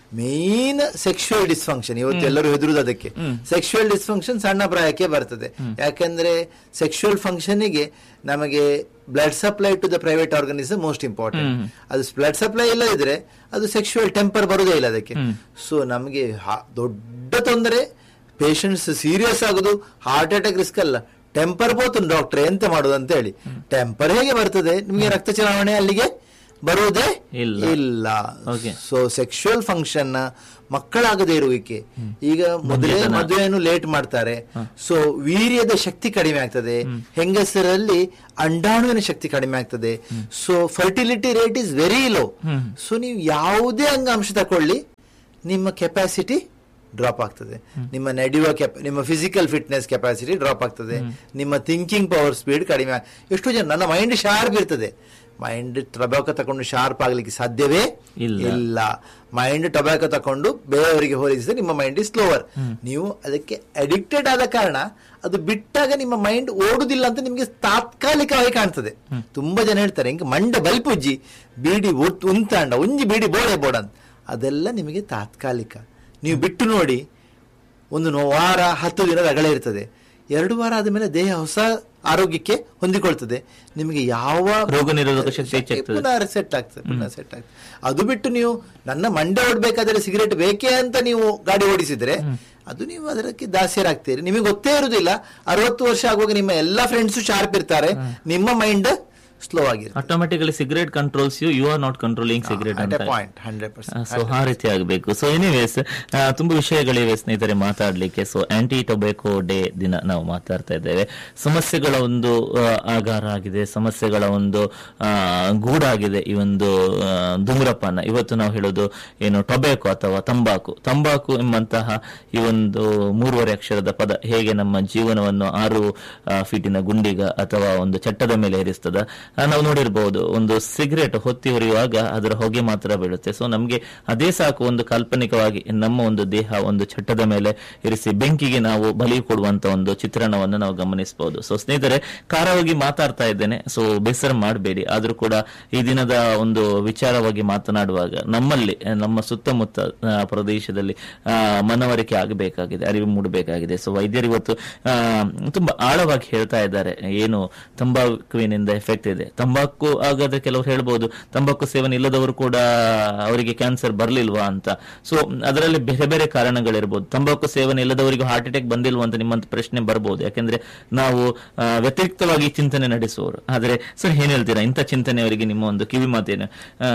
Speaker 2: ಮೇನ್ ಸೆಕ್ಷುವಲ್ ಡಿಸ್ಫಂಕ್ಷನ್ ಇವತ್ತು ಎಲ್ಲರೂ ಹೆದರುದು ಅದಕ್ಕೆ ಸೆಕ್ಷುವಲ್ ಡಿಸ್ಫಂಕ್ಷನ್ ಸಣ್ಣ ಪ್ರಾಯಕ್ಕೆ ಬರ್ತದೆ ಯಾಕಂದ್ರೆ ಸೆಕ್ಷುವಲ್ ಫಂಕ್ಷನ್ಗೆ ನಮಗೆ blood supply to the private organism most important ಅದು ಬ್ಲಡ್ ಸಪ್ಲೈ ಇಲ್ಲ ಇದ್ರೆ ಅದು ಸೆಕ್ಷುವಲ್ ಟೆಂಪರ್ ಬರುದೇ ಇಲ್ಲ ಅದಕ್ಕೆ ಸೊ ನಮಗೆ ಹಾ- ದೊಡ್ಡ ತೊಂದರೆ ಪೇಷಂಟ್ಸ್ ಸೀರಿಯಸ್ ಆಗುದು ಹಾರ್ಟ್ ಅಟ್ಯಾಕ್ ರಿಸ್ಕ್ ಅಲ್ಲ ಟೆಂಪರ್ ಬೋತು ಡಾಕ್ಟರ್ ಎಂತ ಮಾಡುದು ಅಂತ ಹೇಳಿ ಟೆಂಪರ್ ಹೇಗೆ ಬರ್ತದೆ ನಿಮಗೆ ರಕ್ತ ಚಲಾವಣೆ ಅಲ್ಲಿಗೆ ಬರುವುದೇ
Speaker 1: ಇಲ್ಲ.
Speaker 2: ಇಲ್ಲ
Speaker 1: Okay.
Speaker 2: ಸೊ ಸೆಕ್ಷುವಲ್ ಫಂಕ್ಷನ್ ಮಕ್ಕಳಾಗದೇ ಇರುವಿಕೆ ಈಗ ಮೊದಲೇ ಮದುವೆಯನ್ನು ಲೇಟ್ ಮಾಡ್ತಾರೆ ಸೊ ವೀರ್ಯದ ಶಕ್ತಿ ಕಡಿಮೆ ಆಗ್ತದೆ ಹೆಂಗಸರಲ್ಲಿ ಅಂಡಾಣುವಿನ ಶಕ್ತಿ ಕಡಿಮೆ ಆಗ್ತದೆ so fertility rate is very low so ನೀವು ಯಾವುದೇ ಅಂಗಾಂಶ ತಕೊಳ್ಳಿ ನಿಮ್ಮ ಕೆಪಾಸಿಟಿ ಡ್ರಾಪ್ ಆಗ್ತದೆ ನಿಮ್ಮ ನಡೆಯುವ ಕೆಪ ನಿಮ್ಮ ಫಿಸಿಕಲ್ ಫಿಟ್ನೆಸ್ ಕೆಪಾಸಿಟಿ ಡ್ರಾಪ್ ಆಗ್ತದೆ ನಿಮ್ಮ ಥಿಂಕಿಂಗ್ ಪವರ್ ಸ್ಪೀಡ್ ಕಡಿಮೆ ಆಗ್- ಎಷ್ಟೋ ಜನ ನನ್ನ ಮೈಂಡ್ ಶಾರ್ಪ್ ಇರ್ತದೆ ಮೈಂಡ್ ಟೊಬ್ಯಾಕೊ ತಕೊಂಡು ಶಾರ್ಪ್ ಆಗ್ಲಿಕ್ಕೆ ಸಾಧ್ಯವೇ
Speaker 1: ಇಲ್ಲ.
Speaker 2: ಇಲ್ಲ ಮೈಂಡ್ ಟೊಬ್ಯಾಕೊ ತಕೊಂಡು ಬೇರೆಯವರಿಗೆ ಹೋಲಿಸಿದ್ರೆ ನಿಮ್ಮ ಮೈಂಡ್ ಇಸ್ ಸ್ಲೋವರ್ ನೀವು ಅದಕ್ಕೆ ಅಡಿಕ್ಟೆಡ್ ಆದ ಕಾರಣ ಅದು ಬಿಟ್ಟಾಗ ನಿಮ್ಮ ಮೈಂಡ್ ಓಡುದಿಲ್ಲ ಅಂತ ನಿಮಗೆ ತಾತ್ಕಾಲಿಕವಾಗಿ ಕಾಣ್ತದೆ ತುಂಬಾ ಜನ ಹೇಳ್ತಾರೆ ಹಿಂಗೆ ಮಂಡ ಬಲ್ಪುಜ್ಜಿ ಬೀಡಿ ಒತ್- ಉಂತಾಂಡ ಒಂಜಿ ಬೀಡಿ ಬೋಡೆ ಬೋಡ ಅಂತ ಅದೆಲ್ಲ ನಿಮಗೆ ತಾತ್ಕಾಲಿಕ ನೀವು ಬಿಟ್ಟು ನೋಡಿ ಒಂದು ನೋ- ವಾರ ಹತ್ತು ದಿನ ರಗಳೆ ಇರ್ತದೆ ಎರಡು ವಾರ ಆದಮೇಲೆ ದೇಹ ಹೊಸ ಆರೋಗ್ಯಕ್ಕೆ ಹೊಂದಿಕೊಳ್ತದೆ ನಿಮಗೆ ಯಾವ
Speaker 1: ರೋಗ ನಿರೋಧಕ ಶಕ್ತಿ ಹೆಚ್ಚಾಗ್ತದೆ.
Speaker 2: ಪುನಃ ಸೆಟ್ ಆಗ್ತದೆ ಪುನಃ ಸೆಟ್ ಆಗ್ತದೆ ಅದು ಬಿಟ್ಟು ನೀವು ನನ್ನ ಮಂಡೆ ಓಡಬೇಕಾದ್ರೆ ಸಿಗರೇಟ್ ಬೇಕೇ ಅಂತ ನೀವು ಗಾಡಿ ಓಡಿಸಿದ್ರೆ ಅದು ನೀವು ಅದಕ್ಕೆ ದಾಸ್ಯರಾಗ್ತೀರಿ ನಿಮಗೆ ಗೊತ್ತೇ ಇರುವುದಿಲ್ಲ ಅರವತ್ತು ವರ್ಷ ಆಗುವಾಗ ನಿಮ್ಮ ಎಲ್ಲಾ ಫ್ರೆಂಡ್ಸ್ ಶಾರ್ಪ್ ಇರ್ತಾರೆ ನಿಮ್ಮ ಮೈಂಡ್ ಸ್ಲೋ ಆಗಿರುತ್ತೆ
Speaker 1: automatically cigarette controls you you are not controlling cigarette ಅಂತ
Speaker 2: ಪಾಯಿಂಟ್ ಹಂಡ್ರೆಡ್ ಪರ್ಸೆಂಟ್
Speaker 1: ಸೊ ಆ ರೀತಿ ಆಗಬೇಕು ಸೊ ಎನಿವೇಸ್ ತುಂಬಾ ವಿಷಯಗಳಿವೆ ಸ್ನೇಹಿತರೆ ಮಾತಾಡ್ಲಿಕ್ಕೆ ಸೊ ಆಂಟಿ ಟೊಬ್ಯಾಕೋ ಡೇ ದಿನ ನಾವು ಮಾತಾಡ್ತಾ ಇದ್ದೇವೆ ಸಮಸ್ಯೆಗಳ ಒಂದು ಆ, ಆಗಾರ ಆಗಿದೆ ಸಮಸ್ಯೆಗಳ ಒಂದು ಆ, ಗೂಡಾಗಿದೆ ಈ ಒಂದು ಆ, ಧೂಮ್ರಪಾನ ಇವತ್ತು ನಾವು ಹೇಳೋದು ಏನು ಟೊಬ್ಯಾಕೋ ಅಥವಾ ತಂಬಾಕು ತಂಬಾಕು ಎಂಬಂತಹ ಈ ಒಂದು ಮೂರುವರೆ ಅಕ್ಷರದ ಪದ ಹೇಗೆ ನಮ್ಮ ಜೀವನವನ್ನು ಆರು ಆ, ಫೀಟಿನ ಗುಂಡಿಗ ಅಥವಾ ಒಂದು ಚಟ್ಟದ ಮೇಲೆ ಏರಿಸ್ತದ ಆ, ನಾವು ನೋಡಿರ್ಬಹುದು ಒಂದು ಸಿಗರೇಟ್ ಹೊತ್ತಿ ಉರಿಯುವಾಗ ಅದರ ಹೊಗೆ ಮಾತ್ರ ಬೀಳುತ್ತೆ ಸೊ ನಮ್ಗೆ ಅದೇ ಸಾಕು ಒಂದು ಕಾಲ್ಪನಿಕವಾಗಿ ನಮ್ಮ ಒಂದು ದೇಹ ಒಂದು ಚಟ್ಟದ ಮೇಲೆ ಇರಿಸಿ ಬೆಂಕಿಗೆ ನಾವು ಬಲಿ ಕೊಡುವಂತ ಒಂದು ಚಿತ್ರಣವನ್ನು ನಾವು ಗಮನಿಸಬಹುದು ಸೊ ಸ್ನೇಹಿತರೆ ಖಾರವಾಗಿ ಮಾತಾಡ್ತಾ ಇದ್ದೇನೆ ಸೊ ಬೇಸರ ಮಾಡಬೇಡಿ ಆದ್ರೂ ಕೂಡ ಈ ದಿನದ ಒಂದು ವಿಚಾರವಾಗಿ ಮಾತನಾಡುವಾಗ ನಮ್ಮಲ್ಲಿ ಆ, ನಮ್ಮ ಸುತ್ತಮುತ್ತ ಆ, ಪ್ರದೇಶದಲ್ಲಿ ಆ, ಮನವರಿಕೆ ಆಗಬೇಕಾಗಿದೆ ಅರಿವು ಮೂಡಬೇಕಾಗಿದೆ ಸೊ ವೈದ್ಯರು ಇವತ್ತು ಆ, ತುಂಬಾ ಆಳವಾಗಿ ಹೇಳ್ತಾ ಇದ್ದಾರೆ ಏನು ತಂಬಾಕುವಿನಿಂದ ಎಫೆಕ್ಟ್ ಇದೆ ತಂಬಾಕು ಹಾಗಾದ್ರೆ ಕೆಲವರು ಹೇಳ್ಬೋದು ತಂಬಾಕು ಸೇವನೆ ಇಲ್ಲದವರು ಕೂಡ ಅವರಿಗೆ ಕ್ಯಾನ್ಸರ್ ಬರ್ಲಿಲ್ವಾ ಅಂತ ಸೊ ಅದರಲ್ಲಿ ಬೇರೆ ಬೇರೆ ಕಾರಣಗಳಿರ್ಬೋದು ತಂಬಾಕು ಸೇವನೆ ಇಲ್ಲದವರಿಗೂ ಹಾರ್ಟ್ ಅಟ್ಯಾಕ್ ಬಂದಿಲ್ವಾ ಅಂತ ನಿಮ್ಮಂತ ಪ್ರಶ್ನೆ ಬರ್ಬೋದು ಯಾಕಂದ್ರೆ ನಾವು ಆ, ವ್ಯತಿರಿಕ್ತವಾಗಿ ಚಿಂತನೆ ನಡೆಸುವವರು ಆದ್ರೆ ಸರ್ ಏನ್ ಹೇಳ್ತೀರಾ ಇಂಥ ಚಿಂತನೆ ಅವರಿಗೆ ನಿಮ್ಮ ಒಂದು ಕಿವಿ ಮಾತೇನು ಆ,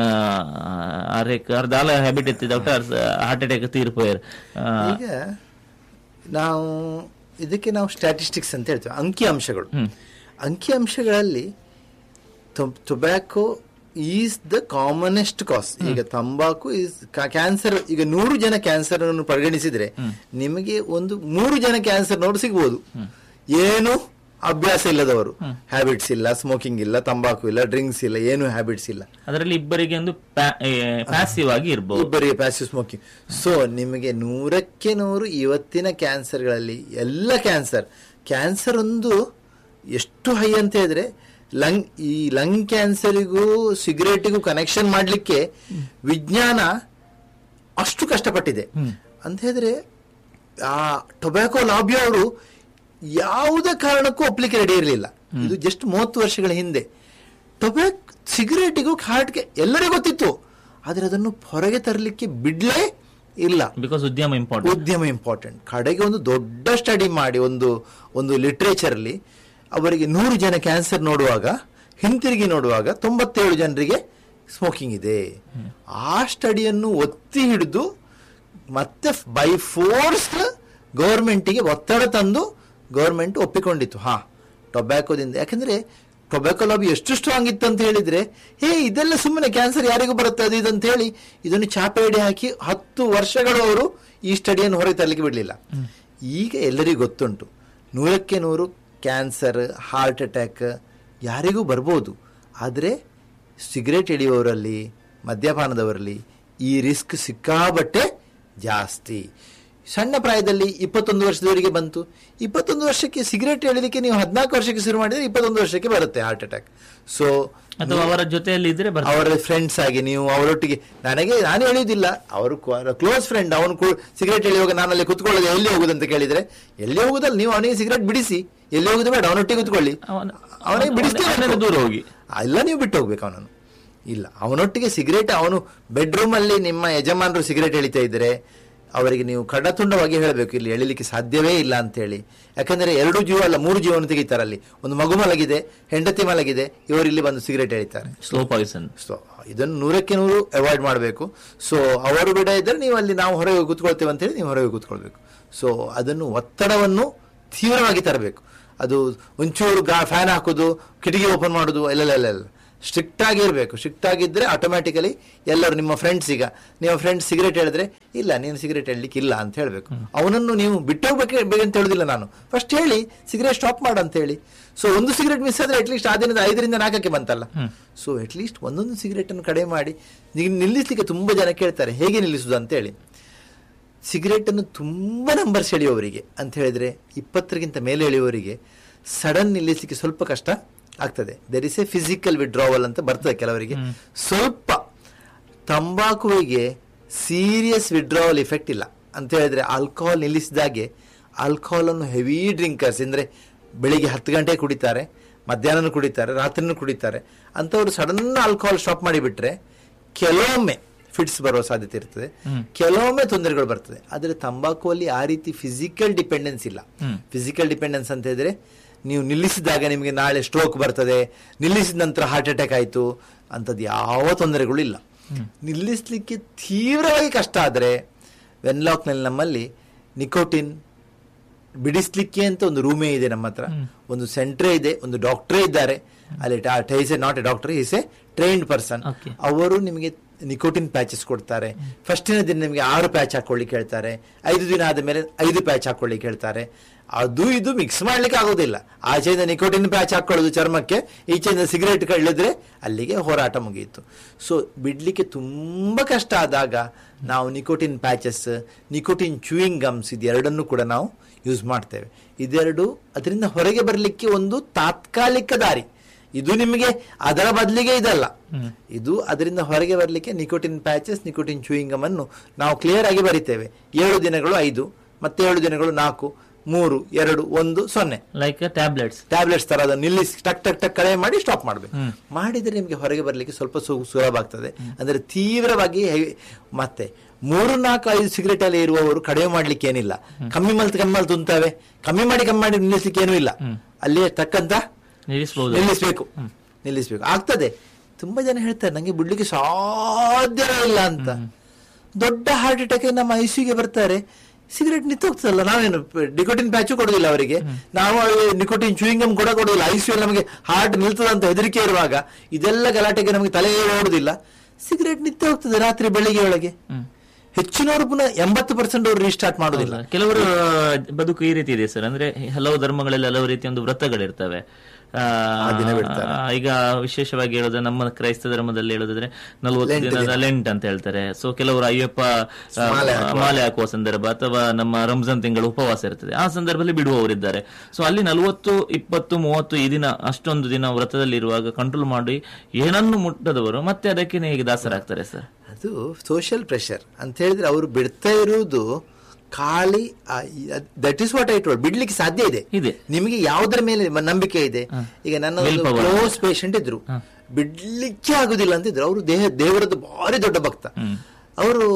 Speaker 1: ಅರೆ ಅರ್ಧಾಲ ಹ್ಯಾಬಿಟ್ ಇತ್ತು ಡಾಕ್ಟರ್ ಹಾರ್ಟ್ ಅಟ್ಯಾಕ್ ತೀರ್ಪೋಯರ್
Speaker 2: ಈಗ ನಾವು ಇದಕ್ಕೆ ನಾವು ಸ್ಟ್ಯಾಟಿಸ್ಟಿಕ್ಸ್ ಅಂತ ಹೇಳ್ತೇವೆ ಅಂಕಿ ಅಂಶಗಳು ಅಂಕಿ ಅಂಶಗಳಲ್ಲಿ tobacco is the commonest cause ಈಗ ತಂಬಾಕು ಈಸ್ ಕ್ಯಾನ್ಸರ್ ಈಗ ನೂರು ಜನ ಕ್ಯಾನ್ಸರ್ ಅನ್ನು ಪರಿಗಣಿಸಿದ್ರೆ ನಿಮಗೆ ಒಂದು ಮೂರು ಜನ ಕ್ಯಾನ್ಸರ್ ನೋಡು ಸಿಗ್ಬೋದು ಏನು ಅಭ್ಯಾಸ ಇಲ್ಲದವರು ಹ್ಯಾಬಿಟ್ಸ್ ಇಲ್ಲ ಸ್ಮೋಕಿಂಗ್ ಇಲ್ಲ ತಂಬಾಕು ಇಲ್ಲ ಡ್ರಿಂಕ್ಸ್ ಇಲ್ಲ ಏನು ಹ್ಯಾಬಿಟ್ಸ್ ಇಲ್ಲ
Speaker 1: ಅದರಲ್ಲಿ ಇಬ್ಬರಿಗೆ ಒಂದು ಪ್ಯಾಸಿವ್ ಆಗಿ ಇರ್ಬೋದು
Speaker 2: ಇಬ್ಬರಿಗೆ ಪ್ಯಾಸಿವ್ ಸ್ಮೋಕಿಂಗ್ ಸೊ ನಿಮಗೆ ನೂರಕ್ಕೆ ನೂರು ಇವತ್ತಿನ ಕ್ಯಾನ್ಸರ್ಗಳಲ್ಲಿ ಎಲ್ಲ ಕ್ಯಾನ್ಸರ್ ಕ್ಯಾನ್ಸರ್ ಒಂದು ಎಷ್ಟು ಹೈ ಅಂತ ಹೇಳಿದ್ರೆ ಲಂಗ್ ಈ ಲಂಗ್ ಕ್ಯಾನ್ಸರಿಗೂ ಸಿಗರೇಟಿಗೂ ಕನೆಕ್ಷನ್ ಮಾಡಲಿಕ್ಕೆ ವಿಜ್ಞಾನ ಅಷ್ಟು ಕಷ್ಟಪಟ್ಟಿದೆ ಅಂತ ಹೇಳಿದ್ರೆ ಆ ಟೊಬ್ಯಾಕೋ ಲಾಬಿ ಅವರು ಯಾವುದೇ ಕಾರಣಕ್ಕೂ ಒಪ್ಲಿಕ್ಕೆ ರೆಡಿ ಇರಲಿಲ್ಲ ಇದು ಜಸ್ಟ್ ಮೂವತ್ತು ವರ್ಷಗಳ ಹಿಂದೆ ಟೊಬ್ಯಾಕ್ ಸಿಗರೇಟಿಗೂ ಹಾರ್ಟ್ಗೆ ಎಲ್ಲರಿಗೂ ಗೊತ್ತಿತ್ತು ಆದರೆ ಅದನ್ನು ಹೊರಗೆ ತರಲಿಕ್ಕೆ ಬಿಡ್ಲೇ ಇಲ್ಲ
Speaker 1: ಬಿಕಾಸ್ ಉದ್ಯಮ ಇಂಪಾರ್ಟೆಂಟ್
Speaker 2: ಉದ್ಯಮ ಇಂಪಾರ್ಟೆಂಟ್ ಕಡೆಗೆ ಒಂದು ದೊಡ್ಡ ಸ್ಟಡಿ ಮಾಡಿ ಒಂದು ಒಂದು ಲಿಟ್ರೇಚರ್ ಅಲ್ಲಿ ಅವರಿಗೆ ನೂರು ಜನ ಕ್ಯಾನ್ಸರ್ ನೋಡುವಾಗ ಹಿಂತಿರುಗಿ ನೋಡುವಾಗ ತೊಂಬತ್ತೇಳು ಜನರಿಗೆ ಸ್ಮೋಕಿಂಗ್ ಇದೆ ಆ ಸ್ಟಡಿಯನ್ನು ಒತ್ತಿ ಹಿಡಿದು ಮತ್ತೆ ಬೈ ಫೋರ್ಸ್ ಗೌರ್ಮೆಂಟಿಗೆ ಒತ್ತಡ ತಂದು ಗೌರ್ಮೆಂಟ್ ಒಪ್ಪಿಕೊಂಡಿತ್ತು ಹಾ ಟೊಬ್ಯಾಕೋದಿಂದ ಯಾಕಂದ್ರೆ ಟೊಬ್ಯಾಕೋ ಲಾಬಿ ಎಷ್ಟು ಸ್ಟ್ರಾಂಗ್ ಇತ್ತು ಅಂತ ಹೇಳಿದ್ರೆ ಹೇ ಇದೆಲ್ಲ ಸುಮ್ಮನೆ ಕ್ಯಾನ್ಸರ್ ಯಾರಿಗೂ ಬರುತ್ತೆ ಅದು ಇದು ಅಂತ ಹೇಳಿ ಇದನ್ನು ಚಾಪೇಡಿ ಹಾಕಿ ಹತ್ತು ವರ್ಷಗಳು ಅವರು ಈ ಸ್ಟಡಿಯನ್ನು ಹೊರಗೆ ತರಲಿಕ್ಕೆ ಬಿಡಲಿಲ್ಲ ಈಗ ಎಲ್ಲರಿಗೂ ಗೊತ್ತುಂಟು ನೂರಕ್ಕೆ ನೂರು ಕ್ಯಾನ್ಸರ್ ಹಾರ್ಟ್ ಅಟ್ಯಾಕ್ ಯಾರಿಗೂ ಬರ್ಬೋದು ಆದರೆ ಸಿಗರೇಟ್ ಎಳೆಯುವವರಲ್ಲಿ ಮದ್ಯಪಾನದವರಲ್ಲಿ ಈ ರಿಸ್ಕ್ ಸಿಕ್ಕಾಬಟ್ಟೆ ಜಾಸ್ತಿ ಸಣ್ಣ ಪ್ರಾಯದಲ್ಲಿ ಇಪ್ಪತ್ತೊಂದು ವರ್ಷದವರಿಗೆ ಬಂತು ಇಪ್ಪತ್ತೊಂದು ವರ್ಷಕ್ಕೆ ಸಿಗರೇಟ್ ಎಳಿಲಿಕ್ಕೆ ನೀವು ಹದಿನಾಲ್ಕು ವರ್ಷಕ್ಕೆ ಶುರು ಮಾಡಿದ್ರೆ ಇಪ್ಪತ್ತೊಂದು ವರ್ಷಕ್ಕೆ ಬರುತ್ತೆ ಹಾರ್ಟ್ ಅಟ್ಯಾಕ್ ಸೊ
Speaker 1: ಅಥವಾ ಅವರ ಜೊತೆಯಲ್ಲಿ ಇದ್ರೆ ಬರ್ತಾರೆ
Speaker 2: ಅವರ ಫ್ರೆಂಡ್ಸ್ ಆಗಿ ನೀವು ಅವರೊಟ್ಟಿಗೆ ನನಗೆ ನಾನು ಹೇಳುವುದಿಲ್ಲ ಅವರು ಕ್ಲೋಸ್ ಫ್ರೆಂಡ್ ಅವನು ಸಿಗರೇಟ್ ಎಳೆಯುವಾಗ ನಾನು ಅಲ್ಲಿ ಕುತ್ಕೊಳ್ಳೋದು ಎಲ್ಲಿ ಹೋಗುದಂತ ಕೇಳಿದ್ರೆ ಎಲ್ಲಿ ಹೋಗುದಲ್ಲ ನೀವು ಅವನಿಗೆ ಸಿಗರೇಟ್ ಬಿಡಿಸಿ ಎಲ್ಲಿ ಹೋಗುದು ಬೇಡ ಅವನೊಟ್ಟಿಗೆ ಕುತ್ಕೊಳ್ಳಿ
Speaker 1: ಅವನ-
Speaker 2: ಅವನಿಗೆ ಬಿಡಿಸ್ತೇನೆ
Speaker 1: ಅವನಿಂದ ದೂರ ಹೋಗಿ
Speaker 2: ಎಲ್ಲ ನೀವು ಬಿಟ್ಟು ಹೋಗ್ಬೇಕು ಅವನನ್ನು ಇಲ್ಲ ಅವನೊಟ್ಟಿಗೆ ಸಿಗರೇಟ್ ಅವನು ಬೆಡ್ರೂಮ್ ಅಲ್ಲಿ ನಿಮ್ಮ ಯಜಮಾನರು ಸಿಗರೇಟ್ ಎಳಿತಾ ಇದ್ರೆ ಅವರಿಗೆ ನೀವು ಕಡತುಂಡವಾಗಿ ಹೇಳಬೇಕು ಇಲ್ಲಿ ಎಳಿಲಿಕ್ಕೆ ಸಾಧ್ಯವೇ ಇಲ್ಲ ಅಂತ ಹೇಳಿ ಯಾಕಂದ್ರೆ ಎರಡು ಜೀವ ಅಲ್ಲ ಮೂರು ಜೀವನ ತೆಗಿತಾರೆ ಅಲ್ಲಿ ಒಂದು ಮಗು ಮಲಗಿದೆ ಹೆಂಡತಿ ಮಲಗಿದೆ ಇವರು ಇಲ್ಲಿ ಬಂದು ಸಿಗರೇಟ್ ಎಳಿತಾರೆ
Speaker 1: ಸ್ಲೋ ಪಾಯ್ಸನ್
Speaker 2: ಸೊ ಇದನ್ನು ನೂರಕ್ಕೆ ನೂರು ಅವಾಯ್ಡ್ ಮಾಡಬೇಕು ಸೊ ಅವರು ಬಿಡ ಇದ್ದರೆ ನೀವು ಅಲ್ಲಿ ನಾವು ಹೊರಗೆ ಹೋಗಿ ಕೂತ್ಕೊಳ್ತೇವೆ ಅಂತ ಹೇಳಿ ನೀವು ಹೊರಗೆ ಹೋಗಿ ಕೂತ್ಕೊಳ್ಬೇಕು ಸೊ ಅದನ್ನು ಒತ್ತಡವನ್ನು ತೀವ್ರವಾಗಿ ತರಬೇಕು ಅದು ಒಂಚೂರು ಗಾ ಫ್ಯಾನ್ ಹಾಕೋದು ಕಿಟಕಿ ಓಪನ್ ಮಾಡೋದು ಎಲ್ಲ ಎಲ್ಲ ಎಲ್ಲ ಸ್ಟ್ರಿಕ್ಟ್ ಆಗಿ ಇರಬೇಕು ಸ್ಟ್ರಿಕ್ಟ್ ಆಗಿದ್ದರೆ ಆಟೋಮ್ಯಾಟಿಕಲಿ ಎಲ್ಲರೂ ನಿಮ್ಮ ಫ್ರೆಂಡ್ಸ್ ಈಗ ನಿಮ್ಮ ಫ್ರೆಂಡ್ಸ್ ಸಿಗರೇಟ್ ಹೇಳಿದ್ರೆ ಇಲ್ಲ ನೀನು ಸಿಗರೇಟ್ ಹೇಳಲಿಕ್ಕೆ ಇಲ್ಲ ಅಂತ ಹೇಳಬೇಕು ಅವನನ್ನು ನೀವು ಬಿಟ್ಟು ಹೋಗ್ಬೇಕು ಅಂತ ಹೇಳುದಿಲ್ಲ ನಾನು ಫಸ್ಟ್ ಹೇಳಿ ಸಿಗರೇಟ್ ಸ್ಟಾಪ್ ಮಾಡು ಅಂತ ಹೇಳಿ ಸೊ ಒಂದು ಸಿಗರೇಟ್ ಮಿಸ್ ಆದ್ರೆ ಅಟ್ಲೀಸ್ಟ್ ಆ ದಿನದ ಐದರಿಂದ ನಾಲ್ಕಕ್ಕೆ ಬಂತಲ್ಲ ಸೊ ಅಟ್ಲೀಸ್ಟ್ ಒಂದೊಂದು ಸಿಗರೇಟ್ ಅನ್ನು ಕಡಿಮೆ ಮಾಡಿ ನೀವು ನಿಲ್ಲಿಸ್ಲಿಕ್ಕೆ ತುಂಬಾ ಜನ ಕೇಳ್ತಾರೆ ಹೇಗೆ ನಿಲ್ಲಿಸುದು ಅಂತ ಹೇಳಿ ಸಿಗರೇಟ್ ಅನ್ನು ತುಂಬಾ ನಂಬರ್ಸ್ ಎಳೆಯುವವರಿಗೆ ಅಂತ ಹೇಳಿದ್ರೆ ಇಪ್ಪತ್ತರಿಗಿಂತ ಮೇಲೆ ಎಳೆಯುವವರಿಗೆ ಸಡನ್ ನಿಲ್ಲಿಸಲಿಕ್ಕೆ ಸ್ವಲ್ಪ ಕಷ್ಟ ಆಗ್ತದೆ there is a physical withdrawal ಅಂತ ಬರ್ತದೆ ಕೆಲವರಿಗೆ ಸ್ವಲ್ಪ ತಂಬಾಕುವಿಗೆ ಸೀರಿಯಸ್ ವಿಡ್ರಾವಲ್ ಇಫೆಕ್ಟ್ ಇಲ್ಲ ಅಂತ ಹೇಳಿದ್ರೆ ಆಲ್ಕೋಹಾಲ್ ನಿಲ್ಲಿಸಿದಾಗೆ ಆಲ್ಕೋಹಾಲ್ ಅನ್ನು ಹೆವಿ ಡ್ರಿಂಕರ್ಸ್ ಅಂದ್ರೆ ಬೆಳಿಗ್ಗೆ ಹತ್ತು ಗಂಟೆ ಕುಡಿತಾರೆ ಮಧ್ಯಾಹ್ನ ಕುಡಿತಾರೆ ರಾತ್ರಿನೂ ಕುಡಿತಾರೆ ಅಂತವರು ಸಡನ್ ಆಲ್ಕೋಹಾಲ್ ಸ್ಟಾಪ್ ಮಾಡಿಬಿಟ್ರೆ ಕೆಲವೊಮ್ಮೆ ಫಿಟ್ಸ್ ಬರುವ ಸಾಧ್ಯತೆ ಇರ್ತದೆ ಕೆಲವೊಮ್ಮೆ ತೊಂದರೆಗಳು ಬರ್ತದೆ ಆದರೆ ತಂಬಾಕುವಲ್ಲಿ ಆ ರೀತಿ ಫಿಸಿಕಲ್ ಡಿಪೆಂಡೆನ್ಸ್ ಇಲ್ಲ ಫಿಸಿಕಲ್ ಡಿಪೆಂಡೆನ್ಸ್ ಅಂತ ಹೇಳಿದ್ರೆ ನೀವು ನಿಲ್ಲಿಸಿದಾಗ ನಿಮಗೆ ನಾಳೆ ಸ್ಟ್ರೋಕ್ ಬರ್ತದೆ ನಿಲ್ಲಿಸಿದ ನಂತರ ಹಾರ್ಟ್ ಅಟ್ಯಾಕ್ ಆಯಿತು ಅಂಥದ್ದು ಯಾವ ತೊಂದರೆಗಳು ಇಲ್ಲ ನಿಲ್ಲಿಸಲಿಕ್ಕೆ ತೀವ್ರವಾಗಿ ಕಷ್ಟ ಆದರೆ ವೆನ್ಲಾಕ್ನಲ್ಲಿ ನಮ್ಮಲ್ಲಿ ನಿಕೋಟಿನ್ ಬಿಡಿಸ್ಲಿಕ್ಕೆ ಅಂತ ಒಂದು ರೂಮೇ ಇದೆ ನಮ್ಮ ಹತ್ರ ಒಂದು ಸೆಂಟ್ರೇ ಇದೆ ಒಂದು ಡಾಕ್ಟ್ರೇ ಇದ್ದಾರೆ ಅಲ್ಲಿ ಟೈಸ್ a not a doctor is a trained person
Speaker 1: Okay.
Speaker 2: ಅವರು ನಿಮಗೆ ನಿಕೋಟಿನ್ ಪ್ಯಾಚಸ್ ಕೊಡ್ತಾರೆ ಫಸ್ಟಿನ ದಿನ ನಿಮಗೆ ಆರು ಪ್ಯಾಚ್ ಹಾಕೊಳ್ಳಿಕ್ಕೆ ಹೇಳ್ತಾರೆ ಐದು ದಿನ ಆದ ಮೇಲೆ ಐದು ಪ್ಯಾಚ್ ಹಾಕೊಳ್ಳಿಕ್ಕೆ ಹೇಳ್ತಾರೆ ಅದು ಇದು ಮಿಕ್ಸ್ ಮಾಡ್ಲಿಕ್ಕೆ ಆಗೋದಿಲ್ಲ ಆಚೆಯಿಂದ ನಿಕೋಟಿನ್ ಪ್ಯಾಚ್ ಹಾಕೊಳ್ಳೋದು ಚರ್ಮಕ್ಕೆ ಈಚೆಯಿಂದ ಸಿಗರೇಟ್ ಕಳ್ಳಿದ್ರೆ ಅಲ್ಲಿಗೆ ಹೋರಾಟ ಮುಗಿಯಿತು ಸೊ ಬಿಡ್ಲಿಕ್ಕೆ ತುಂಬಾ ಕಷ್ಟ ಆದಾಗ ನಾವು nicotine patches nicotine chewing gums ಇದೆರಡನ್ನು ಕೂಡ ನಾವು ಯೂಸ್ ಮಾಡ್ತೇವೆ ಇದೆರಡು ಅದರಿಂದ ಹೊರಗೆ ಬರಲಿಕ್ಕೆ ಒಂದು ತಾತ್ಕಾಲಿಕ ದಾರಿ ಇದು ನಿಮಗೆ ಅದರ ಬದಲಿಗೆ ಇದಲ್ಲ ಇದು ಅದರಿಂದ ಹೊರಗೆ ಬರಲಿಕ್ಕೆ nicotine patches nicotine chewing gum ಅನ್ನು ನಾವು ಕ್ಲಿಯರ್ ಆಗಿ ಬರಿತೇವೆ ಏಳು ದಿನಗಳು ಐದು ಮತ್ತೆ ಏಳು ದಿನಗಳು ನಾಲ್ಕು ಮೂರು ಎರಡು ಒಂದು ಸೊನ್ನೆ
Speaker 1: ಲೈಕ್ ಟ್ಯಾಬ್ಲೆಟ್ಸ್
Speaker 2: ಟ್ಯಾಬ್ಲೆಟ್ಸ್ ತರ ಅದನ್ನು ನಿಲ್ಲಿಸಿ ಟಕ್ ಟಕ್ ಟಕ್ ಕಡಿಮೆ ಮಾಡಿ ಸ್ಟಾಪ್ ಮಾಡಬೇಕು ಮಾಡಿದ್ರೆ ನಿಮಗೆ ಹೊರಗೆ ಬರಲಿಕ್ಕೆ ಸ್ವಲ್ಪ ಸು- ಸುಲಭ ಆಗ್ತದೆ ಅಂದ್ರೆ ತೀವ್ರವಾಗಿ heavy- ಮತ್ತೆ ಮೂರು ನಾಲ್ಕು ಐದು ಸಿಗರೇಟ್ ಅಲ್ಲಿ ಇರುವವರು ಕಡಿಮೆ ಮಾಡ್ಲಿಕ್ಕೆ ಏನಿಲ್ಲ ಕಮ್ಮಿ ಮಲ್ತು ಕಮ್ಮಿ ಮಲ್ತು ಉಂತಾವೆ ಕಮ್ಮಿ ಮಾಡಿ ಕಮ್ಮಿ ಮಾಡಿ ನಿಲ್ಲಿಸ್ಲಿಕ್ಕೆ ಏನೂ ಇಲ್ಲ ಅಲ್ಲಿಯೇ ತಕ್ಕಂತ
Speaker 1: ನಿಲ್ಲಿಸಬಹುದು
Speaker 2: ನಿಲ್ಲಿಸ್ಬೇಕು ನಿಲ್ಲಿಸ್ಬೇಕು ಆಗ್ತದೆ ತುಂಬಾ ಜನ ಹೇಳ್ತಾರೆ ನಂಗೆ ಬಿಡ್ಲಿಕ್ಕೆ ಸಾಧ್ಯವೇ ಇಲ್ಲ ಅಂತ ದೊಡ್ಡ ಹಾರ್ಟ್ ಅಟ್ಯಾಕ್ ನಮ್ಮ ಐಸಿಯುಗೆ ಬರ್ತಾರೆ ಸಿಗರೇಟ್ ನಿಂತು ಹೋಗ್ತದಲ್ಲ ನಾವೇನು ನಿಕೋಟಿನ್ ಪ್ಯಾಚು ಕೊಡೋದಿಲ್ಲ ಅವರಿಗೆ ನಾವು ನಿಕೋಟಿನ್ ಚೂಯಿಂಗಮ್ ಕೂಡ ಕೊಡೋದಿಲ್ಲ ಐಸಿಯು ನಮಗೆ ಹಾರ್ಟ್ ನಿಲ್ತದ ಅಂತ ಹೆದರಿಕೆ ಇರುವಾಗ ಇದೆಲ್ಲ ಗಲಾಟೆಗೆ ನಮಗೆ ತಲೆ ಓಡುದಿಲ್ಲ ಸಿಗರೇಟ್ ನಿಂತು ಹೋಗ್ತದೆ ರಾತ್ರಿ ಬೆಳಿಗ್ಗೆ ಒಳಗೆ ಹೆಚ್ಚಿನವರು ಪುನಃ ಎಂಬತ್ತು ಪರ್ಸೆಂಟ್ ಅವರು ರೀಸ್ಟಾರ್ಟ್ ಮಾಡೋದಿಲ್ಲ
Speaker 1: ಕೆಲವರು ಬದುಕು ಈ ರೀತಿ ಇದೆ ಸರ್ ಅಂದ್ರೆ ಹಲವು ಧರ್ಮಗಳಲ್ಲಿ ಹಲವು ರೀತಿಯ ಒಂದು ವ್ರತಗಳಿರ್ತವೆ ಆ,
Speaker 2: ದಿನ ಬಿಡ್ತಾರೆ.
Speaker 1: ಆ, ಈಗ ವಿಶೇಷವಾಗಿ ಹೇಳೋದು ನಮ್ಮ ಕ್ರೈಸ್ತ ಧರ್ಮದಲ್ಲಿ ಹೇಳೋದಾದ್ರೆ ನಲವತ್ತು ದಿನದ ಲೆಂಟ್ ಅಂತ ಹೇಳ್ತಾರೆ ಸೊ ಕೆಲವರು ಅಯ್ಯಪ್ಪ ಆ, ಮಾಲೆ ಹಾಕುವ ಸಂದರ್ಭ ಅಥವಾ ನಮ್ಮ ರಂಜಾನ್ ತಿಂಗಳು ಉಪವಾಸ ಇರ್ತದೆ ಆ ಸಂದರ್ಭದಲ್ಲಿ ಬಿಡುವವರಿದ್ದಾರೆ ಸೊ ಅಲ್ಲಿ ನಲವತ್ತು ಇಪ್ಪತ್ತು ಮೂವತ್ತು ಈ ದಿನ ಅಷ್ಟೊಂದು ದಿನ ವ್ರತದಲ್ಲಿ ಇರುವಾಗ ಕಂಟ್ರೋಲ್ ಮಾಡಿ ಏನನ್ನು ಮುಟ್ಟದವರು ಮತ್ತೆ ಅದಕ್ಕೆ ಹೇಗೆ ದಾಸರಾಗ್ತಾರೆ ಸರ್
Speaker 2: ಅದು ಸೋಷಿಯಲ್ ಪ್ರೆಷರ್ ಅಂತ ಹೇಳಿದ್ರೆ ಅವರು ಬಿಡ್ತಾ ಇರುವುದು ಖಾಲಿ that is what I told ಬಿಡ್ಲಿಕ್ಕೆ ಸಾಧ್ಯ ಇದೆ
Speaker 1: ಇದೆ.
Speaker 2: ನಿಮಗೆ ಯಾವುದರ ಮೇಲೆ ಮ- ನಂಬಿಕೆ ಇದೆ ಈಗ ನನ್ನ ಒಂದು
Speaker 1: Willpower.
Speaker 2: ಕ್ಲೋಸ್ ಪೇಷಂಟ್ ಇದ್ರು ಬಿಡ್ಲಿಕ್ಕೆ ಆಗುದಿಲ್ಲ ಅಂತಿದ್ರು ಅವರು ದೇಹ ದೇವರದ್ದು ಭಾರಿ ದೊಡ್ಡ ಭಕ್ತ ಅವರು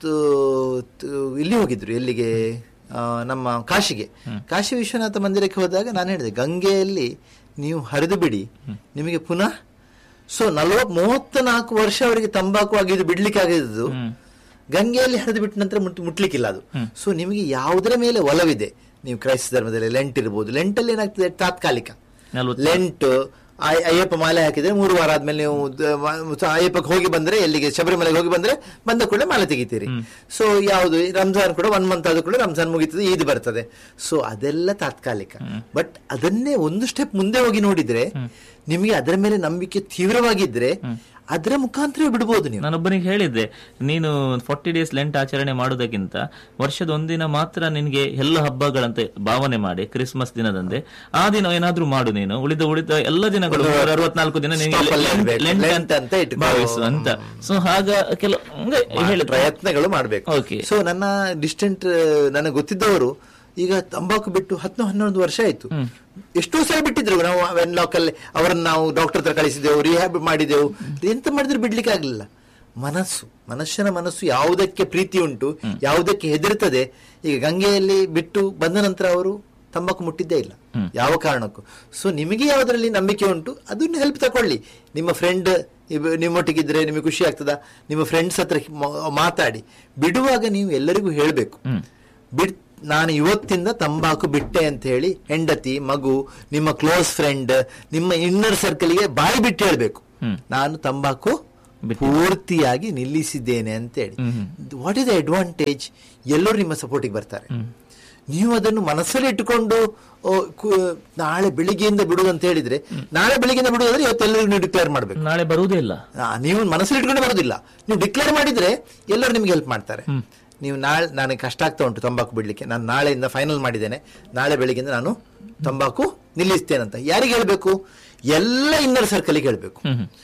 Speaker 2: ಇಲ್ಲಿ ಹೋಗಿದ್ರು ಎಲ್ಲಿಗೆ ಆ, ನಮ್ಮ ಕಾಶಿಗೆ ಕಾಶಿ ವಿಶ್ವನಾಥ ಮಂದಿರಕ್ಕೆ ಹೋದಾಗ ನಾನು ಹೇಳಿದೆ ಗಂಗೆಯಲ್ಲಿ ನೀವು ಹರಿದು ಬಿಡಿ ನಿಮಗೆ ಪುನಃ ಸೊ ನಲವತ್ ಮೂವತ್ತ ನಾಲ್ಕು ವರ್ಷ ಅವರಿಗೆ ತಂಬಾಕು ಆಗಿದ್ದು ಬಿಡ್ಲಿಕ್ಕೆ ಆಗಿದ್ದು ಗಂಗೆಯಲ್ಲಿ ಹರಿದು ಬಿಟ್ಟ ನಂತರ ಮುಟ್- ಮುಟ್ಲಿಕ್ಕಿಲ್ಲ ಅದು ಸೊ ನಿಮಗೆ ಯಾವುದರ ಮೇಲೆ ಒಲವಿದೆ ನೀವು ಕ್ರೈಸ್ತ ಧರ್ಮದಲ್ಲಿ ಲೆಂಟ್ ಇರ್ಬೋದು ಲೆಂಟಲ್ಲಿ ಏನಾಗ್ತದೆ ತಾತ್ಕಾಲಿಕ
Speaker 1: ನಲವತ್ತು
Speaker 2: ಲೆಂಟ್ ಅಯ್- ಅಯ್ಯಪ್ಪ ಮಾಲೆ ಹಾಕಿದ್ರೆ ಮೂರು ವಾರ ಆದ್ಮೇಲೆ ನೀವು ದ- ಮ- ಅಯ್ಯಪ್ಪಕ್ಕೆ ಹೋಗಿ ಬಂದ್ರೆ ಎಲ್ಲಿಗೆ ಶಬರಿಮಲೆಗೆ ಹೋಗಿ ಬಂದ್ರೆ ಬಂದ ಕೂಡಲೇ ಮಾಲೆ ತೆಗಿತೀರಿ ಸೊ ಯಾವುದು ಈ ರಂಜಾನ್ ಕೂಡ ಒನ್ ಮಂತ್ ಆದ ಕೂಡ ರಂಜಾನ್ ಮುಗೀತದೆ ಈದ್ ಬರ್ತದೆ ಸೊ ಅದೆಲ್ಲ ತಾತ್ಕಾಲಿಕ ಬಟ್ ಅದನ್ನೇ ಒಂದು ಸ್ಟೆಪ್ ಮುಂದೆ ಹೋಗಿ ನೋಡಿದ್ರೆ ನಿಮಗೆ ಅದರ ಮೇಲೆ ನಂಬಿಕೆ ತೀವ್ರವಾಗಿದ್ರೆ ಅದರ ಮುಖಾಂತರ ಬಿಡ್ಬೋದು ನೀವು
Speaker 1: ನಾನೊಬ್ಬನಿಗೆ ಹೇಳಿದ್ದೆ ನೀನು ಫಾರ್ಟಿ ಡೇಸ್ ಲೆಂಟ್ ಆಚರಣೆ ಮಾಡೋದಕ್ಕಿಂತ ವರ್ಷದ ಒಂದಿನ ಮಾತ್ರ ನಿನ್ಗೆ ಎಲ್ಲ ಹಬ್ಬಗಳಂತೆ ಭಾವನೆ ಮಾಡಿ ಕ್ರಿಸ್ಮಸ್ ದಿನದಂದೆ ಆ ದಿನ ಏನಾದ್ರೂ ಮಾಡು ನೀನು ಉಳಿದ ಉಳಿದ ಎಲ್ಲ ದಿನಗಳು ಅರವತ್ನಾಲ್ಕು ದಿನ ನಿನಗೆ
Speaker 2: Stop ಅಲ್ಲಿ
Speaker 1: ಲೆಂಟ್-
Speaker 2: ಇರ್ಬೇಕು.
Speaker 1: ಲೆಂಟ್
Speaker 2: ಲೆಂಟ್ ಅಂತ ಇಟ್ಕೋ.
Speaker 1: ಭಾವಿಸು ಅಂತ ಸೊ ಹಾಗ ಕೆಲವು ಹಂಗೆ ಹೇಳಿ
Speaker 2: ಪ್ರಯತ್ನಗಳು ಮಾಡಬೇಕು
Speaker 1: Okay.
Speaker 2: ಸೊ ನನ್ನ ಡಿಸ್ಟೆಂಟ್ ನನಗೆ ಗೊತ್ತಿದ್ದವರು ಈಗ ತಂಬಾಕು ಬಿಟ್ಟು ಹತ್ತು ಹನ್ನೊಂದು ವರ್ಷ ಆಯ್ತು ಎಷ್ಟೋ ಸಲ ಬಿಟ್ಟಿದ್ರು ನಾವು ವೆನ್ಲಾಕ್ ಅಲ್ಲಿ ಅವರನ್ನು ನಾವು ಡಾಕ್ಟರ್ ಹತ್ರ ಕಳಿಸಿದೆವು ರಿಹ್ಯಾಬ್ ಮಾಡಿದೆವು ಎಂತ ಮಾಡಿದ್ರು ಬಿಡ್ಲಿಕ್ಕೆ ಆಗ್ಲಿಲ್ಲ ಮನಸ್ಸು ಮನುಷ್ಯನ ಮನಸ್ಸು ಯಾವುದಕ್ಕೆ ಪ್ರೀತಿ ಉಂಟು ಯಾವುದಕ್ಕೆ ಹೆದರ್ತದೆ ಈಗ ಗಂಗೆಯಲ್ಲಿ ಬಿಟ್ಟು ಬಂದ ನಂತರ ಅವರು ತಂಬಾಕು ಮುಟ್ಟಿದ್ದೇ ಇಲ್ಲ ಯಾವ ಕಾರಣಕ್ಕೂ ಸೊ ನಿಮಗೆ ಯಾವುದರಲ್ಲಿ ನಂಬಿಕೆ ಉಂಟು ಅದನ್ನು ಹೆಲ್ಪ್ ತಕೊಳ್ಳಿ ನಿಮ್ಮ ಫ್ರೆಂಡ್ ನಿಮ್ಮೊಟ್ಟಿಗಿದ್ರೆ ನಿಮಗೆ ಖುಷಿ ಆಗ್ತದ ನಿಮ್ಮ ಫ್ರೆಂಡ್ಸ್ ಹತ್ರ ಮ- ಮಾತಾಡಿ ಬಿಡುವಾಗ ನೀವು ಎಲ್ಲರಿಗೂ ಹೇಳಬೇಕು ಬಿಡ್ ನಾನು ಇವತ್ತಿಂದ ತಂಬಾಕು ಬಿಟ್ಟೆ ಅಂತ ಹೇಳಿ ಹೆಂಡತಿ ಮಗು ನಿಮ್ಮ ಕ್ಲೋಸ್ ಫ್ರೆಂಡ್ ನಿಮ್ಮ ಇನ್ನರ್ ಸರ್ಕಲ್ಗೆ ಬಾಯಿ ಬಿಟ್ಟು ಹೇಳ್ಬೇಕು ನಾನು ತಂಬಾಕು ಪೂರ್ತಿಯಾಗಿ ನಿಲ್ಲಿಸಿದ್ದೇನೆ ಅಂತೇಳಿ ವಾಟ್ ಇಸ್ ದ ಅಡ್ವಾಂಟೇಜ್ ಎಲ್ಲರೂ ನಿಮ್ಮ ಸಪೋರ್ಟಿಗೆ ಬರ್ತಾರೆ ನೀವು ಅದನ್ನು ಮನಸ್ಸಲ್ಲಿ ಇಟ್ಟುಕೊಂಡು ಓ, ಕು- ನಾಳೆ ಬೆಳಿಗ್ಗೆಯಿಂದ ಬಿಡುದು ಅಂತ ಹೇಳಿದ್ರೆ ನಾಳೆ ಬೆಳಿಗ್ಗೆಯಿಂದ ಬಿಡುವುದಾದ್ರೆ ಇವತ್ತೆಲ್ಲರಿಗೂ ನೀವು ಡಿಕ್ಲೇರ್ ಮಾಡಬೇಕು
Speaker 1: ನಾಳೆ ಬರುವುದೇ ಇಲ್ಲ
Speaker 2: ಆ, ನೀವು ಮನಸ್ಸಲ್ಲಿ ಇಟ್ಕೊಂಡು ಬರೋದಿಲ್ಲ ನೀವು ಡಿಕ್ಲೇರ್ ಮಾಡಿದ್ರೆ ಎಲ್ಲರೂ ನಿಮ್ಗೆ ಹೆಲ್ಪ್ ಮಾಡ್ತಾರೆ ನೀವು ನಾಳೆ ನನಗೆ ಕಷ್ಟ ಆಗ್ತಾ ಉಂಟು ತಂಬಾಕು ಬಿಡ್ಲಿಕ್ಕೆ ನಾನು ನಾಳೆಯಿಂದ ಫೈನಲ್ ಮಾಡಿದ್ದೇನೆ ನಾಳೆ ಬೆಳಿಗ್ಗೆಯಿಂದ ನಾನು ತಂಬಾಕು ನಿಲ್ಲಿಸ್ತೇನಂತ ಯಾರಿಗೆ ಹೇಳ್ಬೇಕು ಎಲ್ಲ ಇನ್ನರ್ ಸರ್ಕಲ್ಗೆ ಹೇಳ್ಬೇಕು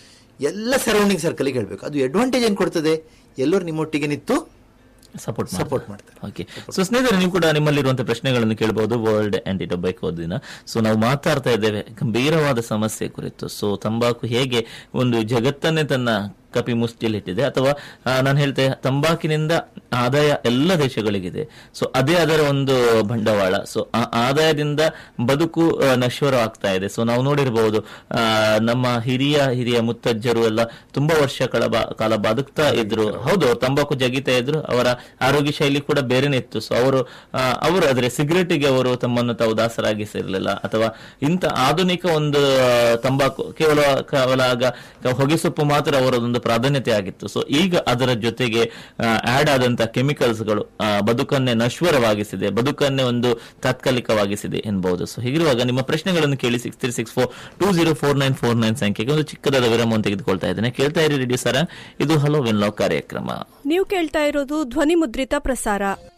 Speaker 2: ಎಲ್ಲ ಸರೌಂಡಿಂಗ್ ಸರ್ಕಲ್ಗೆ ಹೇಳ್ಬೇಕು ಅದು ಅಡ್ವಾಂಟೇಜ್ ಏನ್ ಕೊಡ್ತದೆ ಎಲ್ಲರೂ ನಿಮ್ಮೊಟ್ಟಿಗೆ ನಿಂತು
Speaker 1: ಸಪೋರ್ಟ್
Speaker 2: ಸಪೋರ್ಟ್ ಮಾಡ್ತಾರೆ
Speaker 1: ಓಕೆ ಸೊ ಸ್ನೇಹಿತರೆ ನೀವು ಕೂಡ ನಿಮ್ಮಲ್ಲಿರುವಂತಹ ಪ್ರಶ್ನೆಗಳನ್ನು ಕೇಳಬಹುದು ವರ್ಲ್ಡ್ ಆಂಟಿ ಟೊಬ್ಯಾಕೋ ದಿನ ಸೊ ನಾವು ಮಾತಾಡ್ತಾ ಇದ್ದೇವೆ ಗಂಭೀರವಾದ ಸಮಸ್ಯೆ ಕುರಿತು ಸೊ ತಂಬಾಕು ಹೇಗೆ ಒಂದು ಜಗತ್ತನ್ನೇ ತನ್ನ ಕಪಿ ಮುಷ್ಟಿಯಲ್ಲಿಟ್ಟಿದೆ ಅಥವಾ ಆ, ನಾನು ಹೇಳ್ತೇನೆ ತಂಬಾಕಿನಿಂದ ಆದಾಯ ಎಲ್ಲ ದೇಶಗಳಿಗಿದೆ ಸೊ ಅದೇ ಅದರ ಒಂದು ಬಂಡವಾಳ ಸೊ ಆ ಆದಾಯದಿಂದ ಬದುಕು ಆ, ನಶ್ವರವಾಗ್ತಾ ಇದೆ ಸೊ ನಾವು ನೋಡಿರಬಹುದು ಆ, ನಮ್ಮ ಹಿರಿಯ ಹಿರಿಯ ಮುತ್ತಜ್ಜರು ಎಲ್ಲ ತುಂಬಾ ವರ್ಷಗಳ ಬಾ- ಕಾಲ ಬದುಕ್ತಾ ಇದ್ರು ಹೌದು ಅವ್ರು ತಂಬಾಕು ಜಗಿತಾ ಇದ್ರು ಅವರ ಆರೋಗ್ಯ ಶೈಲಿ ಕೂಡ ಬೇರೆನೇ ಇತ್ತು ಸೊ ಅವರು ಆ, ಅವರು ಆದ್ರೆ ಸಿಗರೇಟಿಗೆ ಅವರು ತಮ್ಮನ್ನು ತಾವು ದಾಸರಾಗಿಸಿರ್ಲಿಲ್ಲ ಅಥವಾ ಇಂಥ ಆಧುನಿಕ ಒಂದು ಆ, ತಂಬಾಕು ಕೇವಲ ಕೇವಲ ಆಗ ಹೊಗೆ ಸೊಪ್ಪು ಮಾತ್ರ ಅವರದೊಂದು ಮೊದಲು ಪ್ರಾಧಾನ್ಯತೆ ಆಗಿತ್ತು ಸೊ ಈಗ ಅದರ ಜೊತೆಗೆ ಆಡ್ ಆದಂತಹ ಕೆಮಿಕಲ್ಸ್ಗಳು ಬದುಕನ್ನೇ ನಶ್ವರವಾಗಿಸಿದೆ ಬದುಕನ್ನೇ ಒಂದು ತಾತ್ಕಾಲಿಕವಾಗಿಸಿದೆ ಎನ್ಬಹುದು ಸೊ ಹೀಗಿರುವಾಗ ನಿಮ್ಮ ಪ್ರಶ್ನೆಗಳನ್ನು ಕೇಳಿ six three six four two zero four nine four nine ಸಂಖ್ಯೆಗೆ ಒಂದು ಚಿಕ್ಕದಾದ ವಿರಾಮವನ್ನು ತೆಗೆದುಕೊಳ್ತಾ ಇದ್ದೇನೆ ಕೇಳ್ತಾ ಇರಿ ರೆಡಿ ಸರ ಇದು ಹಲೋ ವೆನ್ಲೋ ಕಾರ್ಯಕ್ರಮ
Speaker 3: ನೀವು ಕೇಳ್ತಾ ಇರೋದು ಧ್ವನಿ ಮುದ್ರಿತ ಪ್ರಸಾರ